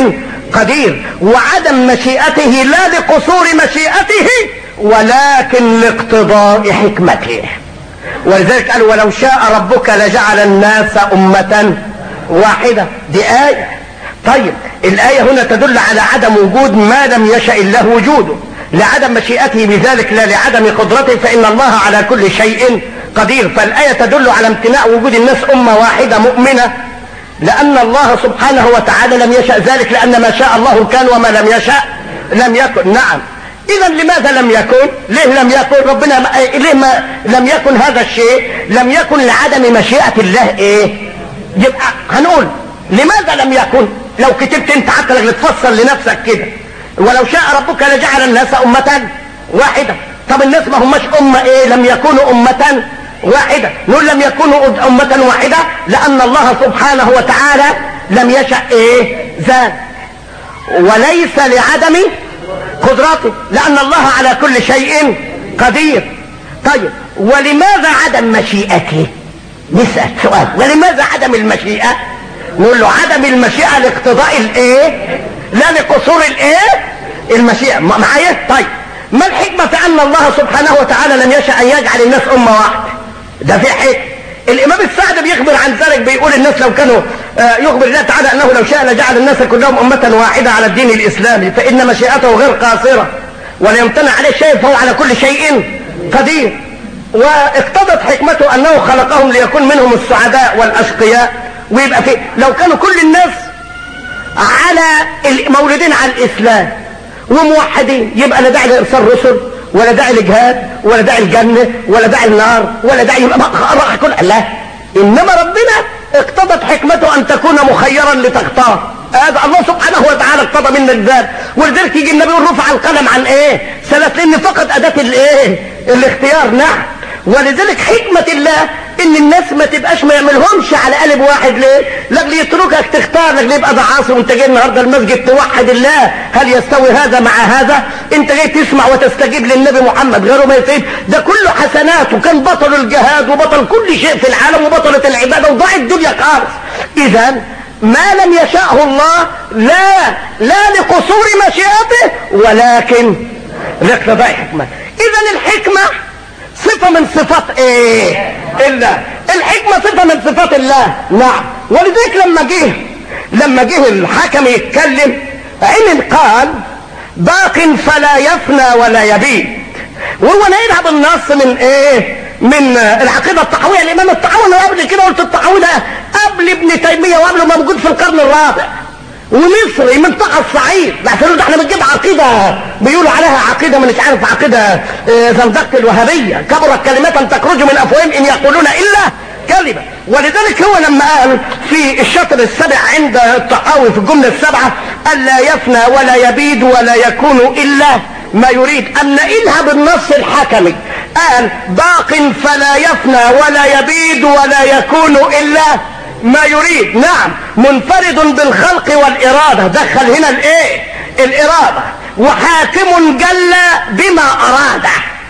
Speaker 2: قدير وعدم مشيئته لا لقصور مشيئته ولكن لاقتضاء حكمته ولذلك قال ولو شاء ربك لجعل الناس أمة واحدة دي آية طيب الآية هنا تدل على عدم وجود ما لم يشأ الله وجوده لعدم مشيئته بذلك لا لعدم قدرته فإن الله على كل شيء قدير فالآية تدل على امتناع وجود الناس أمة واحدة مؤمنة لأن الله سبحانه وتعالى لم يشأ ذلك لأن ما شاء الله كان وما لم يشأ لم يكن نعم إذا لماذا لم يكن؟ ليه لم يكن؟ ربنا ما... ليه ما لم يكن هذا الشيء؟ لم يكن لعدم مشيئة الله إيه؟ يبقى هنقول لماذا لم يكن؟ لو كتبت أنت حتى لك تفسر لنفسك كده ولو شاء ربك لجعل الناس أمة واحدة طب الناس ما هماش أمة إيه؟ لم يكونوا أمة واحدة نقول لم يكونوا أمة واحدة لأن الله سبحانه وتعالى لم يشأ إيه؟ ذلك وليس لعدم قدرته لأن الله على كل شيء قدير طيب ولماذا عدم مشيئته نسأل سؤال ولماذا عدم المشيئة نقول له عدم المشيئة لاقتضاء الايه لا لقصور الايه المشيئة معايا طيب ما الحكمة في ان الله سبحانه وتعالى لم يشاء ان يجعل الناس امة واحدة ده في حكمة الامام السعد بيخبر عن ذلك بيقول الناس لو كانوا يخبر الله تعالى انه لو شاء لجعل الناس كلهم امة واحدة على الدين الاسلامي فان مشيئته غير قاصرة ولا يمتنع عليه شيء فهو على كل شيء قدير واقتضت حكمته انه خلقهم ليكون منهم السعداء والاشقياء ويبقى في لو كانوا كل الناس على مولودين على الاسلام وموحدين يبقى لا داعي لارسال رسل ولا داعي لجهاد ولا داعي الجنة ولا داعي النار ولا داعي راح كل لا انما ربنا اقتضت حكمته ان تكون مخيرا لتختار هذا الله سبحانه وتعالى اقتضى منك ذلك ولذلك يجي النبي يقول رفع القلم عن ايه ثلاث لان فقط اداه الايه الاختيار نعم ولذلك حكمة الله ان الناس ما تبقاش ما يعملهمش على قلب واحد ليه لاجل يتركك تختار لاجل يبقى ده عاصي وانت جاي النهارده المسجد توحد الله هل يستوي هذا مع هذا انت جاي تسمع وتستجيب للنبي محمد غيره ما يستجيب ده كله حسنات وكان بطل الجهاد وبطل كل شيء في العالم وبطلة العبادة وضاع الدنيا خالص اذا ما لم يشاءه الله لا لا لقصور مشيئته ولكن لاقتضاء حكمه اذا الحكمه صفة من صفات ايه الله الحكمة صفة من صفات الله نعم ولذلك لما جه لما جه الحكم يتكلم عمل قال باق فلا يفنى ولا يبيد وهو نايلها بالنص من ايه من العقيدة الطحاوية الامام الطحاوي انا قبل كده قلت الطحاوي ده قبل ابن تيمية وقبله موجود في القرن الرابع ومصري منطقة الصعيد بعتقد ده احنا بنجيب عقيدة بيقولوا عليها عقيدة مش عارف عقيدة زندقة الوهابية كبرت كلمة تخرج من افواههم ان يقولون الا كلمة ولذلك هو لما قال في الشطر السابع عند الطحاوي في الجملة السبعة قال لا يفنى ولا يبيد ولا يكون الا ما يريد ان نقلها بالنص الحكمي قال باق فلا يفنى ولا يبيد ولا يكون الا ما يريد نعم منفرد بالخلق والإرادة دخل هنا الايه الإرادة وحاكم جل بما أراد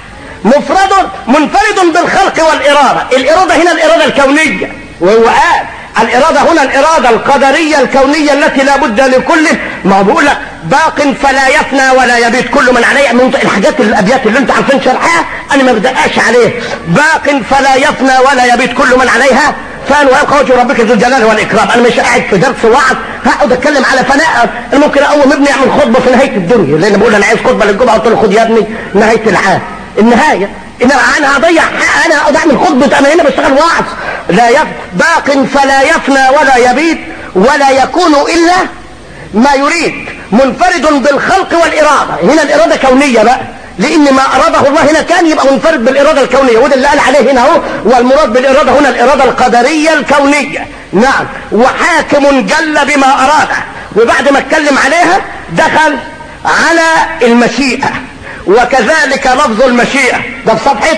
Speaker 2: مفرد منفرد بالخلق والإرادة الإرادة هنا الإرادة الكونية وهو قال الإرادة هنا الإرادة القدرية الكونية التي لا بد لكل ما هو بيقول لك باق فلا يفنى ولا يبيت كل من عليه من الحاجات الأبيات اللي انت عارفين شرحها أنا ما بدقاش عليه باق فلا يفنى ولا يبيت كل من عليها فان ويبقى وجه ربك ذو الجلال والاكرام انا مش قاعد في درس وعظ هقعد اتكلم على فناء انا ممكن اقوم ابني يعمل خطبه في نهايه الدنيا لان بقول انا عايز خطبه للجمعه قلت له خد يا ابني نهايه العام النهايه إن انا هضيع انا اقعد اعمل خطبه انا هنا بشتغل وعظ لا يف باق فلا يفنى ولا يبيد ولا يكون الا ما يريد منفرد بالخلق والاراده هنا الاراده كونيه بقى لان ما اراده الله هنا كان يبقى منفرد بالاراده الكونيه وده اللي قال عليه هنا اهو والمراد بالاراده هنا الاراده القدريه الكونيه نعم وحاكم جل بما اراده وبعد ما اتكلم عليها دخل على المشيئه وكذلك لفظ المشيئه ده في صفحه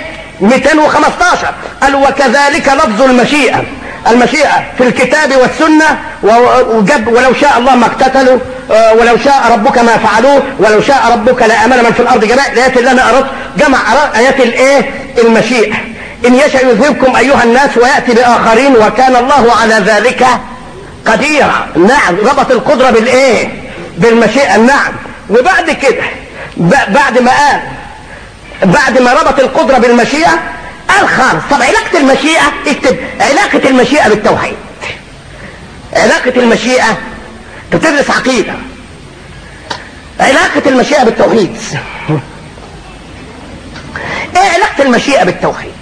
Speaker 2: 215 قال وكذلك لفظ المشيئه المشيئة في الكتاب والسنة وجب ولو شاء الله ما اقتتلوا ولو شاء ربك ما فعلوه ولو شاء ربك لآمن من في الأرض جميعا الآيات اللي أنا أردت جمع آيات الإيه المشيئة إن يشاء يذهبكم أيها الناس ويأتي بآخرين وكان الله على ذلك قديرا نعم ربط القدرة بالإيه بالمشيئة نعم وبعد كده بعد ما قال بعد ما ربط القدرة بالمشيئة قال خالص طب علاقة المشيئة اكتب علاقة المشيئة بالتوحيد علاقة المشيئة بتدرس عقيدة علاقة المشيئة بالتوحيد ايه علاقة المشيئة بالتوحيد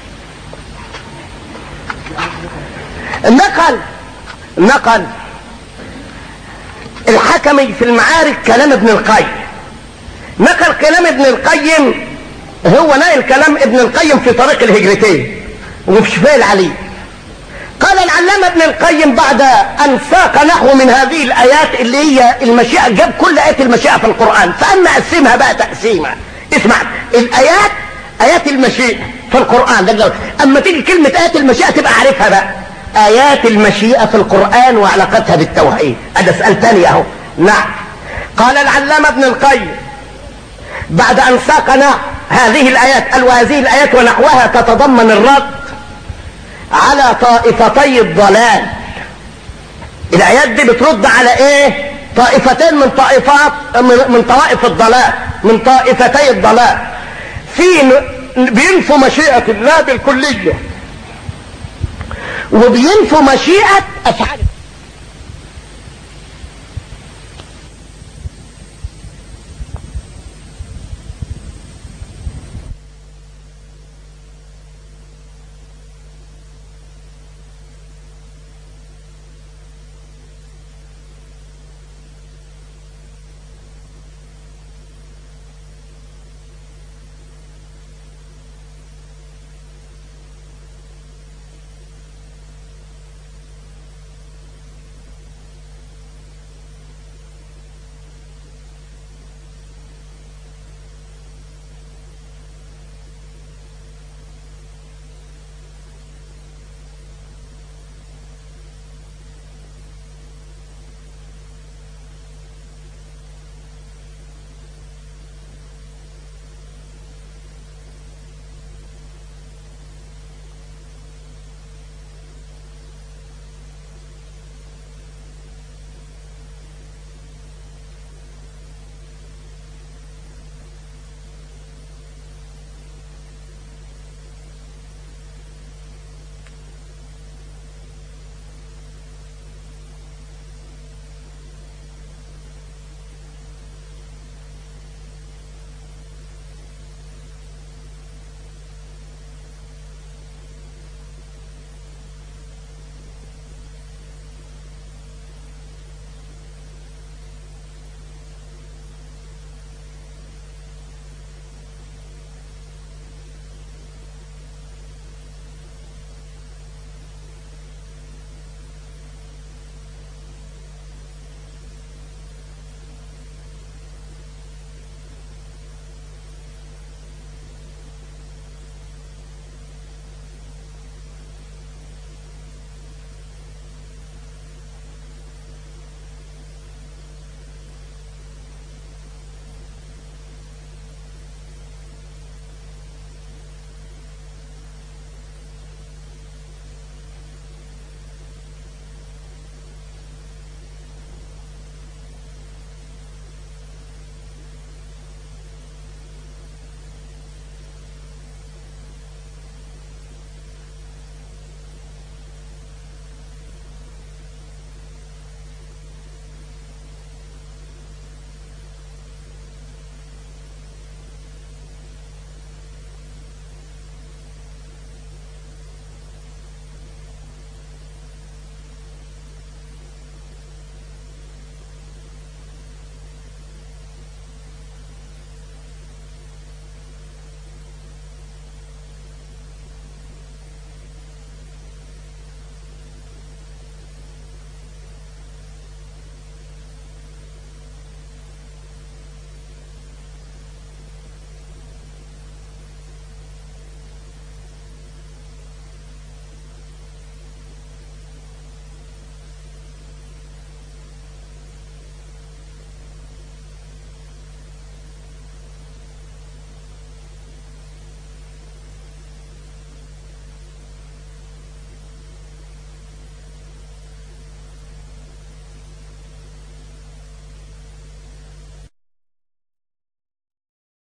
Speaker 2: نقل نقل الحكمي في المعارك كلام ابن القيم نقل كلام ابن القيم هو نقل كلام ابن القيم في طريق الهجرتين وفي شفاء العلي قال العلامة ابن القيم بعد أن ساق نحو من هذه الآيات اللي هي المشيئة جاب كل آية المشيئة في القرآن فأما أقسمها بقى تقسيمة اسمع الآيات آيات المشيئة في القرآن ده أما تيجي كلمة آيات المشيئة تبقى عارفها بقى آيات المشيئة في القرآن وعلاقتها بالتوحيد هذا سؤال تاني أهو نعم قال العلامة ابن القيم بعد أن ساقنا هذه الآيات قال وهذه الآيات ونحوها تتضمن الرد على طائفتي الضلال الآيات دي بترد على إيه طائفتين من طائفات من طوائف الضلال من طائفتي الضلال في بينفوا مشيئة الله بالكلية وبينفوا مشيئة أفعال